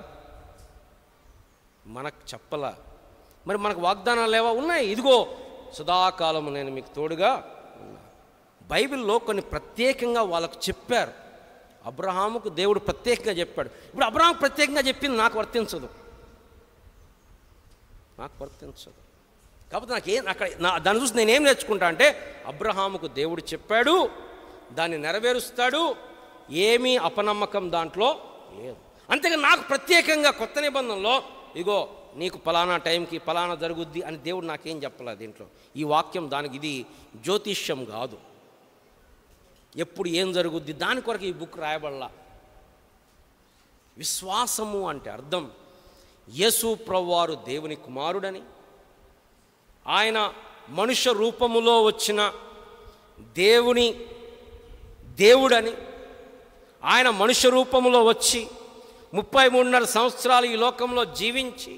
మనకు చెప్పలా మరి మనకు వాగ్దానాలు లేవా ఉన్నాయి ఇదిగో సదాకాలము నేను మీకు తోడుగా ఉన్నా బైబిల్లో కొన్ని ప్రత్యేకంగా వాళ్ళకు చెప్పారు అబ్రహాముకు దేవుడు ప్రత్యేకంగా చెప్పాడు ఇప్పుడు అబ్రహాం ప్రత్యేకంగా చెప్పింది నాకు వర్తించదు నాకు వర్తించదు కాకపోతే నాకేం అక్కడ నా దాన్ని చూసి నేనేం నేర్చుకుంటా అంటే అబ్రహాముకు దేవుడు చెప్పాడు దాన్ని నెరవేరుస్తాడు ఏమీ అపనమ్మకం దాంట్లో లేదు అంతేగా నాకు ప్రత్యేకంగా కొత్త నిబంధనలో ఇగో నీకు పలానా టైంకి పలానా జరుగుద్ది అని దేవుడు నాకేం చెప్పలేదు దీంట్లో ఈ వాక్యం దానికి ఇది జ్యోతిష్యం కాదు ఎప్పుడు ఏం జరుగుద్ది దాని కొరకు ఈ బుక్ రాయబడలా విశ్వాసము అంటే అర్థం యేసు ప్రవ్వారు దేవుని కుమారుడని ఆయన మనుష్య రూపములో వచ్చిన దేవుని దేవుడని ఆయన మనుష్య రూపంలో వచ్చి ముప్పై మూడున్నర సంవత్సరాలు ఈ లోకంలో జీవించి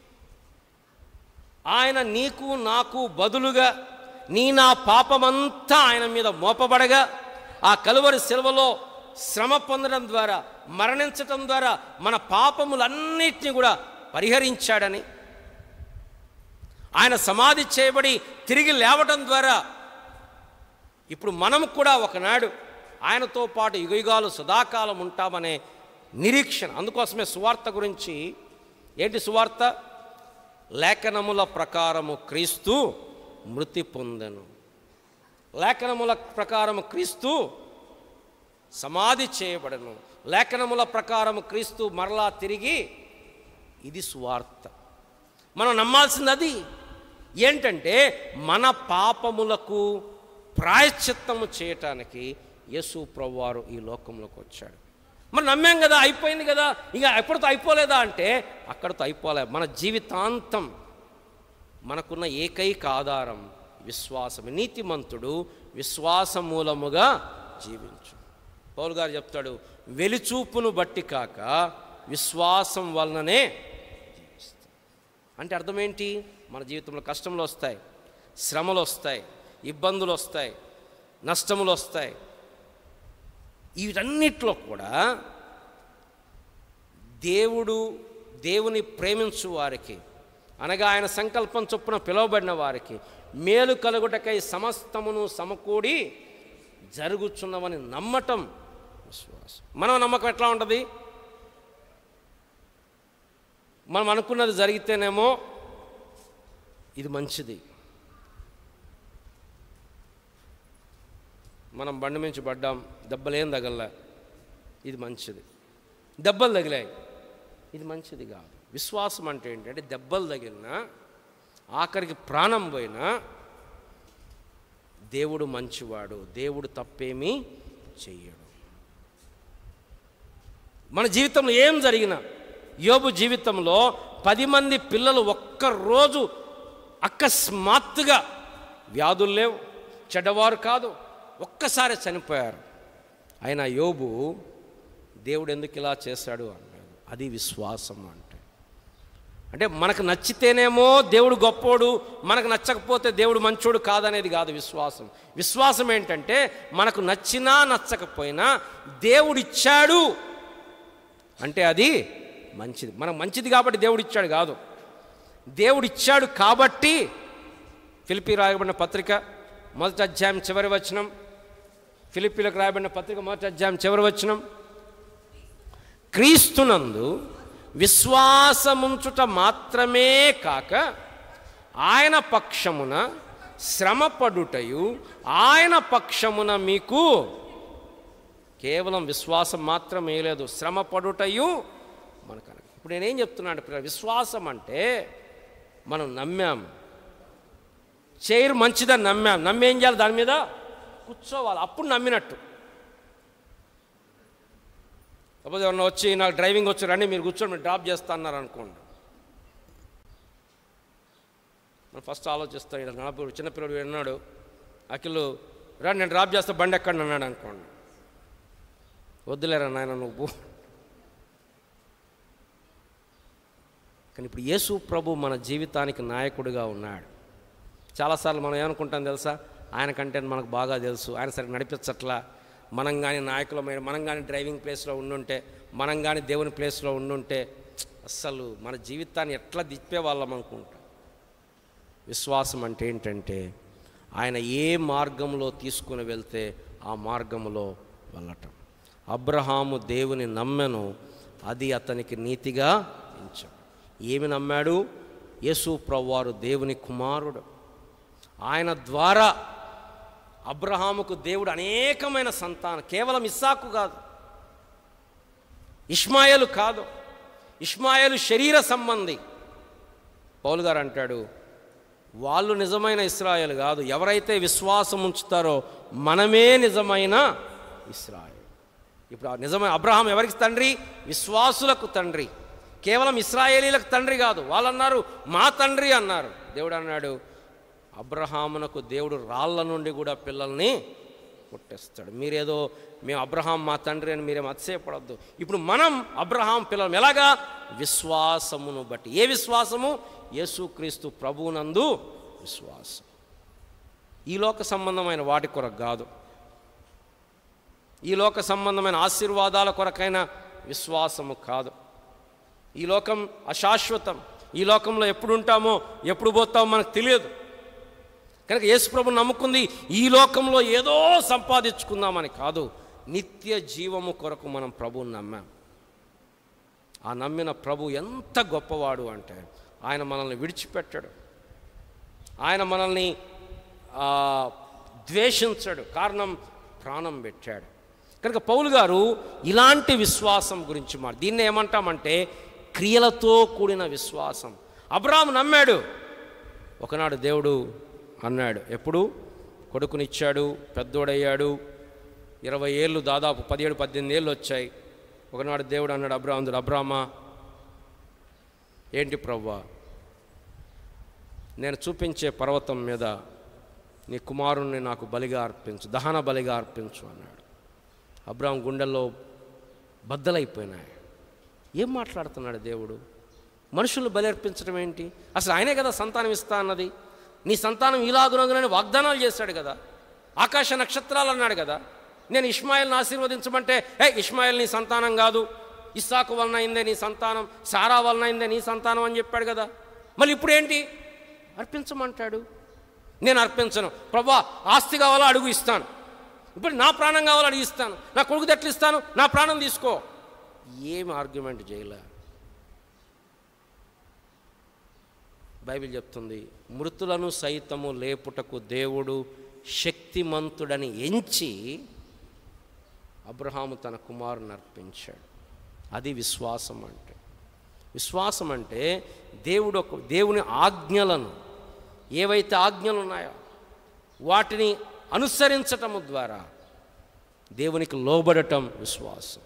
ఆయన నీకు నాకు బదులుగా నీ నా పాపమంతా ఆయన మీద మోపబడగా ఆ కలువరి సెలవులో శ్రమ పొందడం ద్వారా మరణించటం ద్వారా మన పాపములన్నిటిని కూడా పరిహరించాడని ఆయన సమాధి చేయబడి తిరిగి లేవటం ద్వారా ఇప్పుడు మనం కూడా ఒకనాడు ఆయనతో పాటు యుగయుగాలు సదాకాలం ఉంటామనే నిరీక్షణ అందుకోసమే సువార్త గురించి ఏంటి సువార్త లేఖనముల ప్రకారము క్రీస్తు మృతి పొందెను లేఖనముల ప్రకారము క్రీస్తు సమాధి చేయబడను లేఖనముల ప్రకారము క్రీస్తు మరలా తిరిగి ఇది సువార్త మనం నమ్మాల్సింది అది ఏంటంటే మన పాపములకు ప్రాయశ్చిత్తము చేయటానికి యేసు ప్రభువారు ఈ లోకంలోకి వచ్చాడు మరి నమ్మాం కదా అయిపోయింది కదా ఇక ఎప్పటితో అయిపోలేదా అంటే అక్కడితో అయిపోలే మన జీవితాంతం మనకున్న ఏకైక ఆధారం విశ్వాసం నీతిమంతుడు విశ్వాస మూలముగా జీవించు పౌలు గారు చెప్తాడు వెలిచూపును బట్టి కాక విశ్వాసం వలననే జీవిస్తాం అంటే అర్థం ఏంటి మన జీవితంలో కష్టములు వస్తాయి శ్రమలు వస్తాయి ఇబ్బందులు వస్తాయి నష్టములు వస్తాయి వీటన్నిటిలో కూడా దేవుడు దేవుని ప్రేమించు వారికి అనగా ఆయన సంకల్పం చొప్పున పిలువబడిన వారికి మేలు కలుగుటకై సమస్తమును సమకూడి జరుగుచున్నవని నమ్మటం విశ్వాసం మనం నమ్మకం ఎట్లా ఉంటుంది మనం అనుకున్నది జరిగితేనేమో ఇది మంచిది మనం బండి మించి పడ్డాం దెబ్బలేం తగలలే ఇది మంచిది దెబ్బలు తగిలాయి ఇది మంచిది కాదు విశ్వాసం అంటే ఏంటంటే దెబ్బలు తగిలినా ఆఖరికి ప్రాణం పోయినా దేవుడు మంచివాడు దేవుడు తప్పేమీ చెయ్యడు మన జీవితంలో ఏం జరిగినా యోబు జీవితంలో పది మంది పిల్లలు ఒక్కరోజు అకస్మాత్తుగా వ్యాధులు లేవు చెడ్డవారు కాదు ఒక్కసారి చనిపోయారు అయినా యోబు దేవుడు ఎందుకు ఇలా చేశాడు అన్నాడు అది విశ్వాసం అంటే అంటే మనకు నచ్చితేనేమో దేవుడు గొప్పోడు మనకు నచ్చకపోతే దేవుడు మంచోడు కాదనేది కాదు విశ్వాసం విశ్వాసం ఏంటంటే మనకు నచ్చినా నచ్చకపోయినా దేవుడు ఇచ్చాడు అంటే అది మంచిది మనకు మంచిది కాబట్టి దేవుడు ఇచ్చాడు కాదు దేవుడు ఇచ్చాడు కాబట్టి ఫిలిపి రాయబడిన పత్రిక మొదటి అధ్యాయం చివరి వచనం ఫిలిపిలకు రాయబడిన పత్రిక మొదటి అధ్యాయం చివరి వచనం క్రీస్తునందు విశ్వాసముంచుట మాత్రమే కాక ఆయన పక్షమున శ్రమపడుటయు ఆయన పక్షమున మీకు కేవలం విశ్వాసం మాత్రమే లేదు శ్రమపడుటయు మనకు ఇప్పుడు నేనేం చెప్తున్నాను పిల్లలు విశ్వాసం అంటే మనం నమ్మాం చైర్ మంచిదని నమ్మాం నమ్మేం చేయాలి దాని మీద కూర్చోవాలి అప్పుడు నమ్మినట్టు సపోజ్ ఎవరన్నా వచ్చి నాకు డ్రైవింగ్ వచ్చి రండి మీరు కూర్చొని మీరు డ్రాప్ చేస్తా అన్నారు అనుకోండి మనం ఫస్ట్ ఆలోచిస్తాం ఇక్కడ నలభై చిన్నపిల్లడు విన్నాడు అఖిల్ రా నేను డ్రాప్ చేస్తా బండి ఎక్కడ అన్నాడు అనుకోండి వద్దులేరా నాయన నువ్వు కానీ ఇప్పుడు యేసు ప్రభు మన జీవితానికి నాయకుడిగా ఉన్నాడు చాలాసార్లు మనం ఏమనుకుంటాం తెలుసా ఆయన కంటే మనకు బాగా తెలుసు ఆయన సరిగ్గా నడిపించట్లా మనం కానీ నాయకులమైన మనం కానీ డ్రైవింగ్ ప్లేస్లో ఉండుంటే మనం కానీ దేవుని ప్లేస్లో ఉండుంటే అస్సలు మన జీవితాన్ని ఎట్లా దిప్పేవాళ్ళం అనుకుంటాం విశ్వాసం అంటే ఏంటంటే ఆయన ఏ మార్గంలో తీసుకుని వెళ్తే ఆ మార్గంలో వెళ్ళటం అబ్రహాము దేవుని నమ్మెను అది అతనికి నీతిగా ఎంచాడు ఏమి నమ్మాడు యేసు ప్రవ్వారు దేవుని కుమారుడు ఆయన ద్వారా అబ్రహాముకు దేవుడు అనేకమైన సంతానం కేవలం ఇస్సాకు కాదు ఇష్మాయలు కాదు ఇష్మాయలు శరీర సంబంధి పౌలు గారు అంటాడు వాళ్ళు నిజమైన ఇస్రాయల్ కాదు ఎవరైతే విశ్వాసం ఉంచుతారో మనమే నిజమైన ఇస్రాయల్ ఇప్పుడు ఆ నిజమైన అబ్రహాం ఎవరికి తండ్రి విశ్వాసులకు తండ్రి కేవలం ఇస్రాయేలీలకు తండ్రి కాదు వాళ్ళు అన్నారు మా తండ్రి అన్నారు దేవుడు అన్నాడు అబ్రహామునకు దేవుడు రాళ్ళ నుండి కూడా పిల్లల్ని పుట్టిస్తాడు మీరేదో మేము అబ్రహాం మా తండ్రి అని మీరేం అతిశయపడద్దు ఇప్పుడు మనం అబ్రహాం పిల్లలం ఎలాగా విశ్వాసమును బట్టి ఏ విశ్వాసము యేసుక్రీస్తు ప్రభువునందు విశ్వాసం ఈ లోక సంబంధమైన వాటి కొరకు కాదు ఈ లోక సంబంధమైన ఆశీర్వాదాల కొరకైన విశ్వాసము కాదు ఈ లోకం అశాశ్వతం ఈ లోకంలో ఎప్పుడు ఉంటామో ఎప్పుడు పోతామో మనకు తెలియదు కనుక యేసుప్రభు నమ్ముకుంది ఈ లోకంలో ఏదో సంపాదించుకుందామని కాదు నిత్య జీవము కొరకు మనం ప్రభువుని నమ్మాం ఆ నమ్మిన ప్రభు ఎంత గొప్పవాడు అంటే ఆయన మనల్ని విడిచిపెట్టాడు ఆయన మనల్ని ఆ, ద్వేషించాడు కారణం ప్రాణం పెట్టాడు కనుక పౌలు గారు ఇలాంటి విశ్వాసం గురించి మాట దీన్ని ఏమంటామంటే క్రియలతో కూడిన విశ్వాసం అబ్రాహం నమ్మాడు ఒకనాడు దేవుడు అన్నాడు ఎప్పుడు కొడుకునిచ్చాడు పెద్దోడయ్యాడు ఇరవై ఏళ్ళు దాదాపు పదిహేడు పద్దెనిమిది ఏళ్ళు వచ్చాయి ఒకనాడు దేవుడు అన్నాడు అబ్రాహ్ముడు అబ్రామా ఏంటి ప్రవ్వా నేను చూపించే పర్వతం మీద నీ కుమారుణ్ణి నాకు బలిగా అర్పించు దహన బలిగా అర్పించు అన్నాడు అబ్రాహం గుండెల్లో బద్దలైపోయినాయి ఏం మాట్లాడుతున్నాడు దేవుడు మనుషులు బలి అర్పించడం ఏంటి అసలు ఆయనే కదా సంతానం ఇస్తా అన్నది నీ సంతానం ఇలాగునగునని వాగ్దానాలు చేశాడు కదా ఆకాశ నక్షత్రాలు అన్నాడు కదా నేను ఇష్మాయిల్ని ఆశీర్వదించమంటే ఏ ఇష్మాయిల్ నీ సంతానం కాదు ఇస్సాకు వలన అయిందే నీ సంతానం సారా వలన అయిందే నీ సంతానం అని చెప్పాడు కదా మళ్ళీ ఇప్పుడు ఏంటి అర్పించమంటాడు నేను అర్పించను ప్రభా ఆస్తి కావాలో అడుగు ఇస్తాను ఇప్పుడు నా ప్రాణం కావాలో అడిగి ఇస్తాను నా కొడుకు ఎట్లు ఇస్తాను నా ప్రాణం తీసుకో ఏం ఆర్గ్యుమెంట్ చేయలే బైబిల్ చెప్తుంది మృతులను సైతము లేపుటకు దేవుడు శక్తిమంతుడని ఎంచి అబ్రహాము తన కుమారుని అర్పించాడు అది విశ్వాసం అంటే విశ్వాసం అంటే దేవుడు ఒక దేవుని ఆజ్ఞలను ఏవైతే ఆజ్ఞలు ఉన్నాయో వాటిని అనుసరించటము ద్వారా దేవునికి లోబడటం విశ్వాసం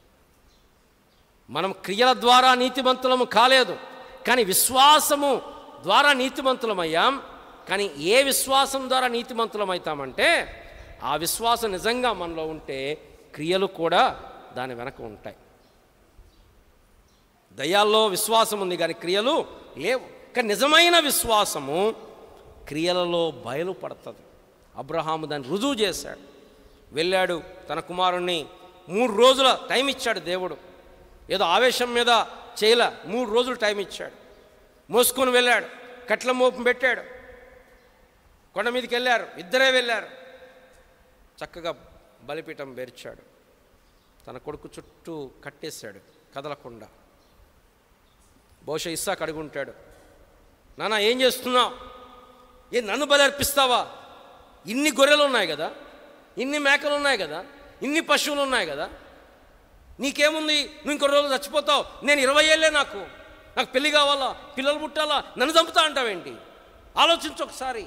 మనం క్రియల ద్వారా నీతిమంతులము కాలేదు కానీ విశ్వాసము ద్వారా నీతిమంతులమయ్యాం కానీ ఏ విశ్వాసం ద్వారా నీతిమంతులమవుతామంటే ఆ విశ్వాసం నిజంగా మనలో ఉంటే క్రియలు కూడా దాని వెనక ఉంటాయి దయ్యాల్లో విశ్వాసం ఉంది కానీ క్రియలు లేవు కానీ నిజమైన విశ్వాసము క్రియలలో బయలుపడుతుంది అబ్రహాము దాన్ని రుజువు చేశాడు వెళ్ళాడు తన కుమారుణ్ణి మూడు రోజుల టైం ఇచ్చాడు దేవుడు ఏదో ఆవేశం మీద చేయల మూడు రోజులు టైం ఇచ్చాడు మోసుకొని వెళ్ళాడు కట్ల మోపం పెట్టాడు కొండ మీదకి వెళ్ళారు ఇద్దరే వెళ్ళారు చక్కగా బలిపీఠం బెరిచాడు తన కొడుకు చుట్టూ కట్టేశాడు కదలకుండా బహుశా ఇస్సాకు అడుగుంటాడు నాన్న ఏం చేస్తున్నావు ఏ నన్ను బలి అర్పిస్తావా ఇన్ని గొర్రెలు ఉన్నాయి కదా ఇన్ని మేకలు ఉన్నాయి కదా ఇన్ని పశువులు ఉన్నాయి కదా నీకేముంది నువ్వు ఇంకో రోజు చచ్చిపోతావు నేను ఇరవై ఏళ్ళే నాకు నాకు పెళ్లి కావాలా పిల్లలు పుట్టాలా నన్ను చంపుతా అంటావేంటి ఆలోచించు ఒకసారి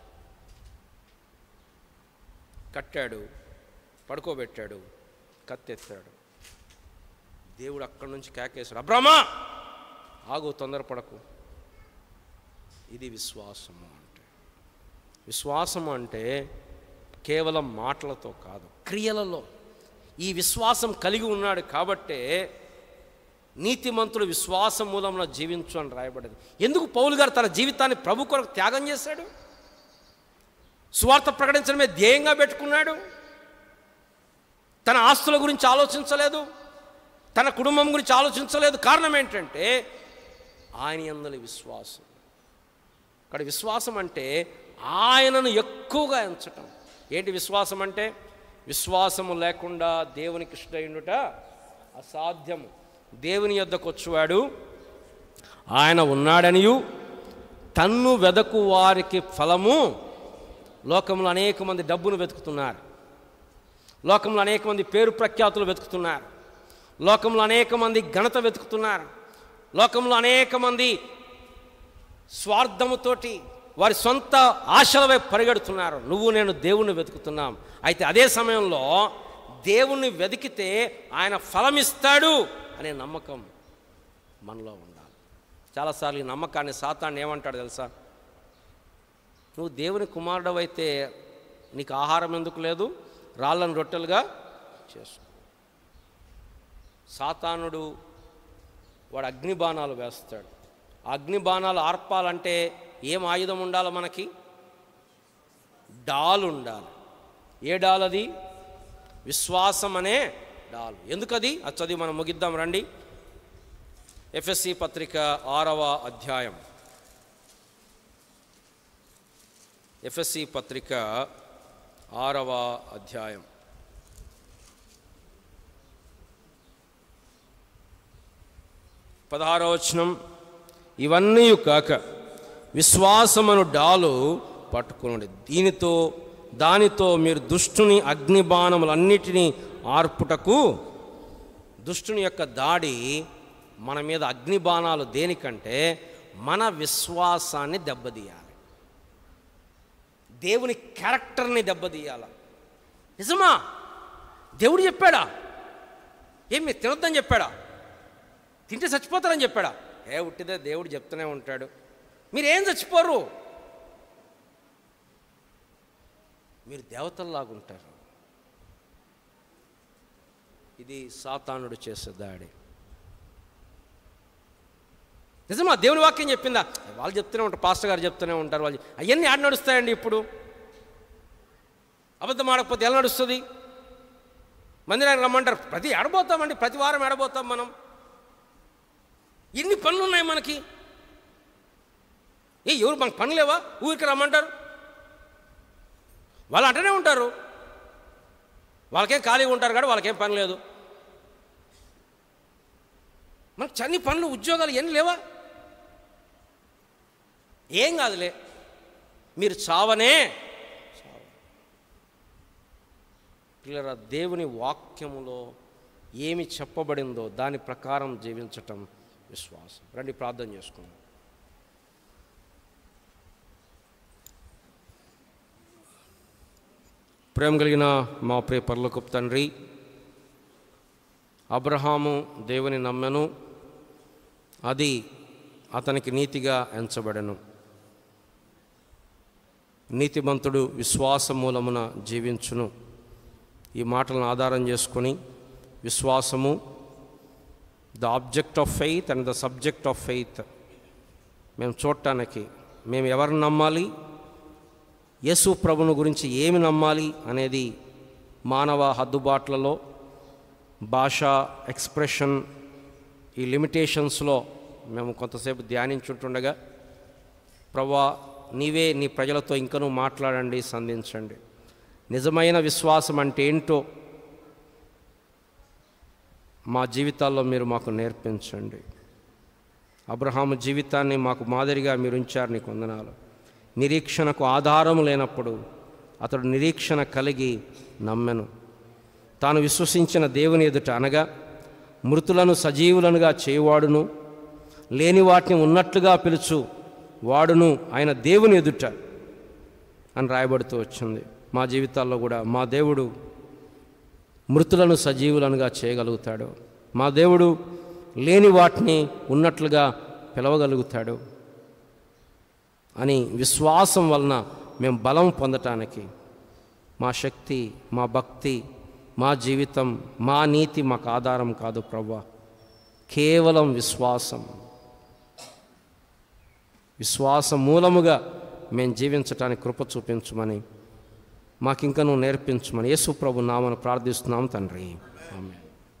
కట్టాడు పడుకోబెట్టాడు కత్తెత్తాడు దేవుడు అక్కడి నుంచి కేకేశాడు అబ్రహ్మా ఆగు తొందరపడకు ఇది విశ్వాసము అంటే విశ్వాసము అంటే కేవలం మాటలతో కాదు క్రియలలో ఈ విశ్వాసం కలిగి ఉన్నాడు కాబట్టే నీతిమంతుడు విశ్వాసం మూలంలో జీవించు అని రాయబడింది ఎందుకు పౌలు గారు తన జీవితాన్ని ప్రభు కొరకు త్యాగం చేశాడు స్వార్థ ప్రకటించడమే ధ్యేయంగా పెట్టుకున్నాడు తన ఆస్తుల గురించి ఆలోచించలేదు తన కుటుంబం గురించి ఆలోచించలేదు కారణం ఏంటంటే ఆయన అందరి విశ్వాసం ఇక్కడ విశ్వాసం అంటే ఆయనను ఎక్కువగా ఎంచటం ఏంటి విశ్వాసం అంటే విశ్వాసము లేకుండా దేవునికి ఇష్టయుండుట అసాధ్యము దేవుని యొద్దకు వచ్చువాడు ఆయన ఉన్నాడనియు తన్ను వెదకు వారికి ఫలము లోకంలో అనేక మంది డబ్బును వెతుకుతున్నారు లోకంలో అనేక మంది పేరు ప్రఖ్యాతులు వెతుకుతున్నారు లోకంలో అనేక మంది ఘనత వెతుకుతున్నారు లోకంలో అనేక మంది స్వార్థముతోటి వారి సొంత ఆశల వైపు పరిగెడుతున్నారు నువ్వు నేను దేవుణ్ణి వెతుకుతున్నాం అయితే అదే సమయంలో దేవుణ్ణి వెతికితే ఆయన ఫలమిస్తాడు అనే నమ్మకం మనలో ఉండాలి చాలాసార్లు ఈ నమ్మకాన్ని సాతాన్ని ఏమంటాడు తెలుసా నువ్వు దేవుని కుమారుడు అయితే నీకు ఆహారం ఎందుకు లేదు రాళ్ళను రొట్టెలుగా చేసుకో సాతానుడు వాడు అగ్నిబాణాలు వేస్తాడు ఆ అగ్నిబాణాలు ఆర్పాలంటే ఏం ఆయుధం ఉండాలి మనకి డాల్ ఉండాలి ఏ డాల్ అది విశ్వాసం అనే డాల్ ఎందుకది అది చదివి మనం ముగిద్దాం రండి ఎఫ్ఎస్సి పత్రిక ఆరవ అధ్యాయం ఎఫ్ఎస్సి పత్రిక ఆరవ అధ్యాయం పదహారవ వచనం ఇవన్నీ కాక విశ్వాసమును డాలు పట్టుకునండి దీనితో దానితో మీరు దుష్టుని అగ్నిబాణములన్నిటినీ ఆర్పుటకు దుష్టుని యొక్క దాడి మన మీద అగ్నిబాణాలు దేనికంటే మన విశ్వాసాన్ని దెబ్బతీయాలి దేవుని క్యారెక్టర్ని దెబ్బతీయాల నిజమా దేవుడు చెప్పాడా ఏం మీరు తినొద్దని చెప్పాడా తింటే చచ్చిపోతారని చెప్పాడా ఏ ఉట్టిదే దేవుడు చెప్తూనే ఉంటాడు మీరేం చచ్చిపోరు మీరు దేవతల్లాగుంటారు ఇది సాతానుడు చేసే దాడి నిజమా దేవుని వాక్యం చెప్పిందా వాళ్ళు చెప్తూనే ఉంటారు పాస్టర్ గారు చెప్తూనే ఉంటారు వాళ్ళు అవన్నీ ఆడ నడుస్తాయండి ఇప్పుడు అబద్ధం ఆడకపోతే ఎలా నడుస్తుంది మందిరానికి రమ్మంటారు ప్రతి ఆడబోతామండి ప్రతి వారం ఆడబోతాం మనం ఎన్ని పనులు ఉన్నాయి మనకి ఏ ఎవరు మనకు పని లేవా ఊరికి రమ్మంటారు వాళ్ళు అంటనే ఉంటారు వాళ్ళకేం ఖాళీగా ఉంటారు కానీ వాళ్ళకేం పని లేదు మనకు చన్ని పనులు ఉద్యోగాలు ఎన్ని లేవా ఏం కాదులే మీరు చావనే చావు. పిల్లరా దేవుని వాక్యములో ఏమి చెప్పబడిందో దాని ప్రకారం జీవించటం విశ్వాసం రండి ప్రార్థన చేసుకుందాం ప్రేమ కలిగిన మా ప్రియ పర్లకపు తండ్రి అబ్రహాము దేవుని నమ్మెను అది అతనికి నీతిగా ఎంచబడెను నీతిమంతుడు విశ్వాస మూలమున జీవించును ఈ మాటలను ఆధారం చేసుకొని విశ్వాసము the object of faith and the subject of faith మేము చూడటానికి మేము ఎవరిని నమ్మాలి యేసు ప్రభుని గురించి ఏమి నమ్మాలి అనేది మానవ హద్దుబాట్లలో భాష ఎక్స్ప్రెషన్ ఈ లిమిటేషన్స్లో మేము కొంతసేపు ధ్యానించుంటుండగా ప్రభా నీవే నీ ప్రజలతో ఇంకనూ మాట్లాడండి సంధించండి నిజమైన విశ్వాసం అంటే ఏంటో మా జీవితాల్లో మీరు మాకు నేర్పించండి అబ్రహాము జీవితాన్ని మాకు మాదిరిగా మీరు ఉంచారు నీకు వందనాలు నిరీక్షణకు ఆధారము లేనప్పుడు అతడు నిరీక్షణ కలిగి నమ్మెను తాను విశ్వసించిన దేవుని ఎదుట అనగా మృతులను సజీవులనుగా చేయువాడును లేని వాటిని ఉన్నట్లుగా పిలుచు వాడును ఆయన దేవుని ఎదుట అని రాయబడుతూ వచ్చింది మా జీవితాల్లో కూడా మా దేవుడు మృతులను సజీవులనుగా చేయగలుగుతాడు మా దేవుడు లేని వాటిని ఉన్నట్లుగా పిలవగలుగుతాడు అని విశ్వాసం వలన మేము బలం పొందటానికి మా శక్తి మా భక్తి మా జీవితం మా నీతి మాకు ఆధారం కాదు ప్రభా కేవలం విశ్వాసం విశ్వాస మూలముగా మేము జీవించటానికి కృప చూపించమని మాకింకను నేర్పించమని యేసు ప్రభు నామను ప్రార్థిస్తున్నాం తండ్రి ఆమె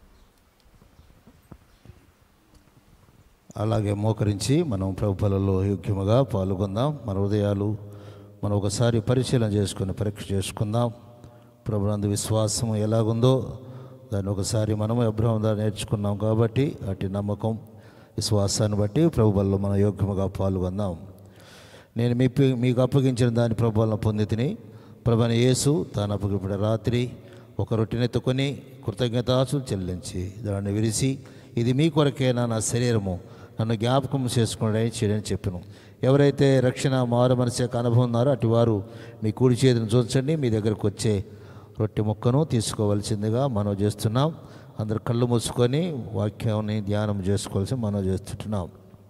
అలాగే మోకరించి మనం ప్రభుత్వాలలో యోగ్యముగా పాల్గొందాం మన హృదయాలు మనం ఒకసారి పరిశీలన చేసుకుని పరీక్ష చేసుకుందాం ప్రభునందు విశ్వాసం ఎలాగుందో దాన్ని ఒకసారి మనము అబ్రహం ద్వారా నేర్చుకున్నాం కాబట్టి అటు నమ్మకం విశ్వాసాన్ని బట్టి ప్రభుబల్లో మనం యోగ్యముగా పాల్గొందాం నేను మీ మీకు అప్పగించిన దాని ప్రభుత్వం పొంది తిని ప్రభని యేసు తాను అప్పగిపడిన రాత్రి ఒక రొట్టెనెత్తుకొని కృతజ్ఞతాసులు చెల్లించి దాన్ని విరిసి ఇది మీ కొరకేనా నా శరీరము నన్ను జ్ఞాపకం చేసుకుని చేయని చెప్పాను ఎవరైతే రక్షణ మారు మనసు యొక్క అనుభవం ఉన్నారో అటు వారు మీ కుడి చేతిని చూచండి మీ దగ్గరకు వచ్చే రొట్టె ముక్కను తీసుకోవాల్సిందిగా మనం చేస్తున్నాం అందరు కళ్ళు మూసుకొని వాక్యాన్ని ధ్యానం చేసుకోవాల్సి మనం చేస్తుంటున్నాం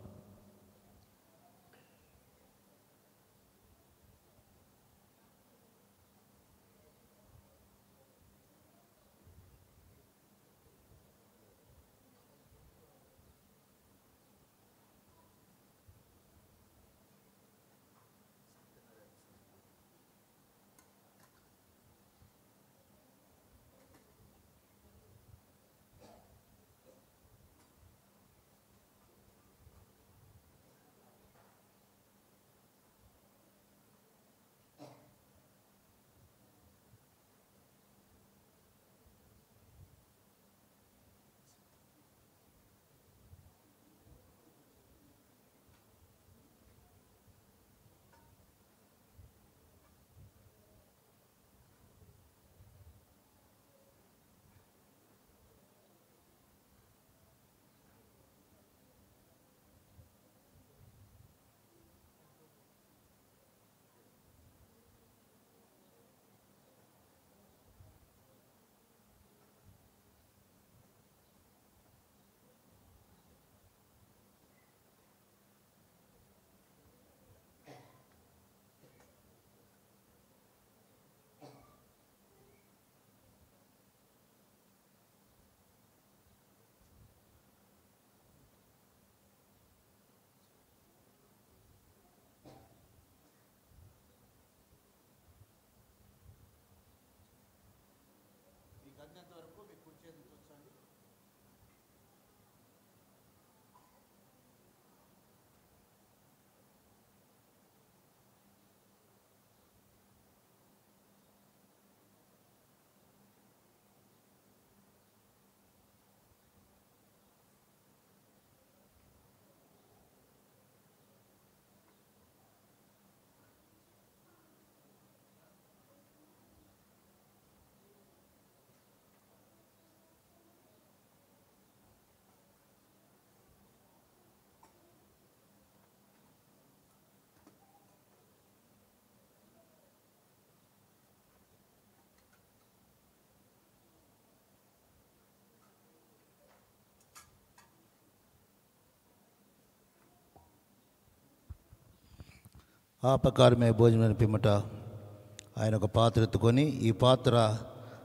ఆ ప్రకారమే భోజనం పిమ్మట ఆయన ఒక పాత్ర ఎత్తుకొని ఈ పాత్ర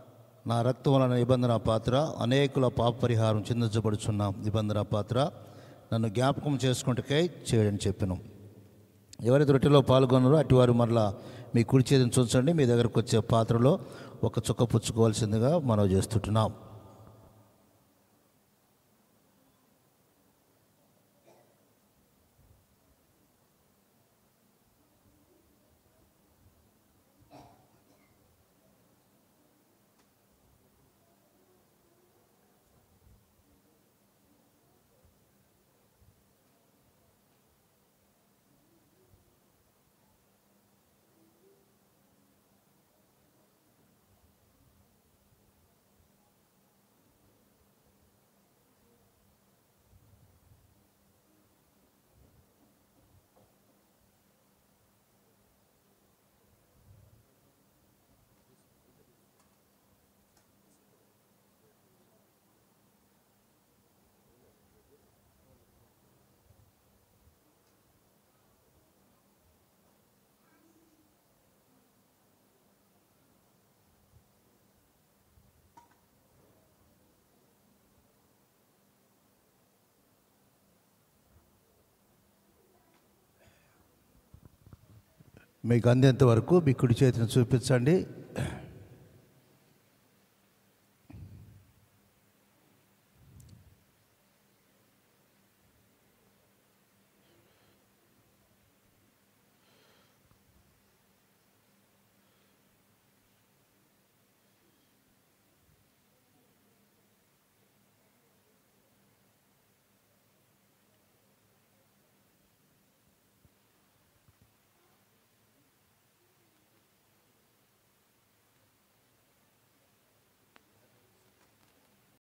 నా రక్తం వలన నిబంధన పాత్ర అనేకుల పాప పరిహారం చిందించబడుచున్న నిబంధన పాత్ర నన్ను జ్ఞాపకం చేసుకుంటకై చేయడని చెప్పాను ఎవరైతే రొట్టెలో పాల్గొన్నారో అటువారు మరలా మీ కుడి చేతిని చూంచండి మీ దగ్గరకు వచ్చే పాత్రలో ఒక చుక్క పుచ్చుకోవాల్సిందిగా మనం చేస్తుంటున్నాం మీకు అందేంత వరకు మీ కుడి చేతిని చూపించండి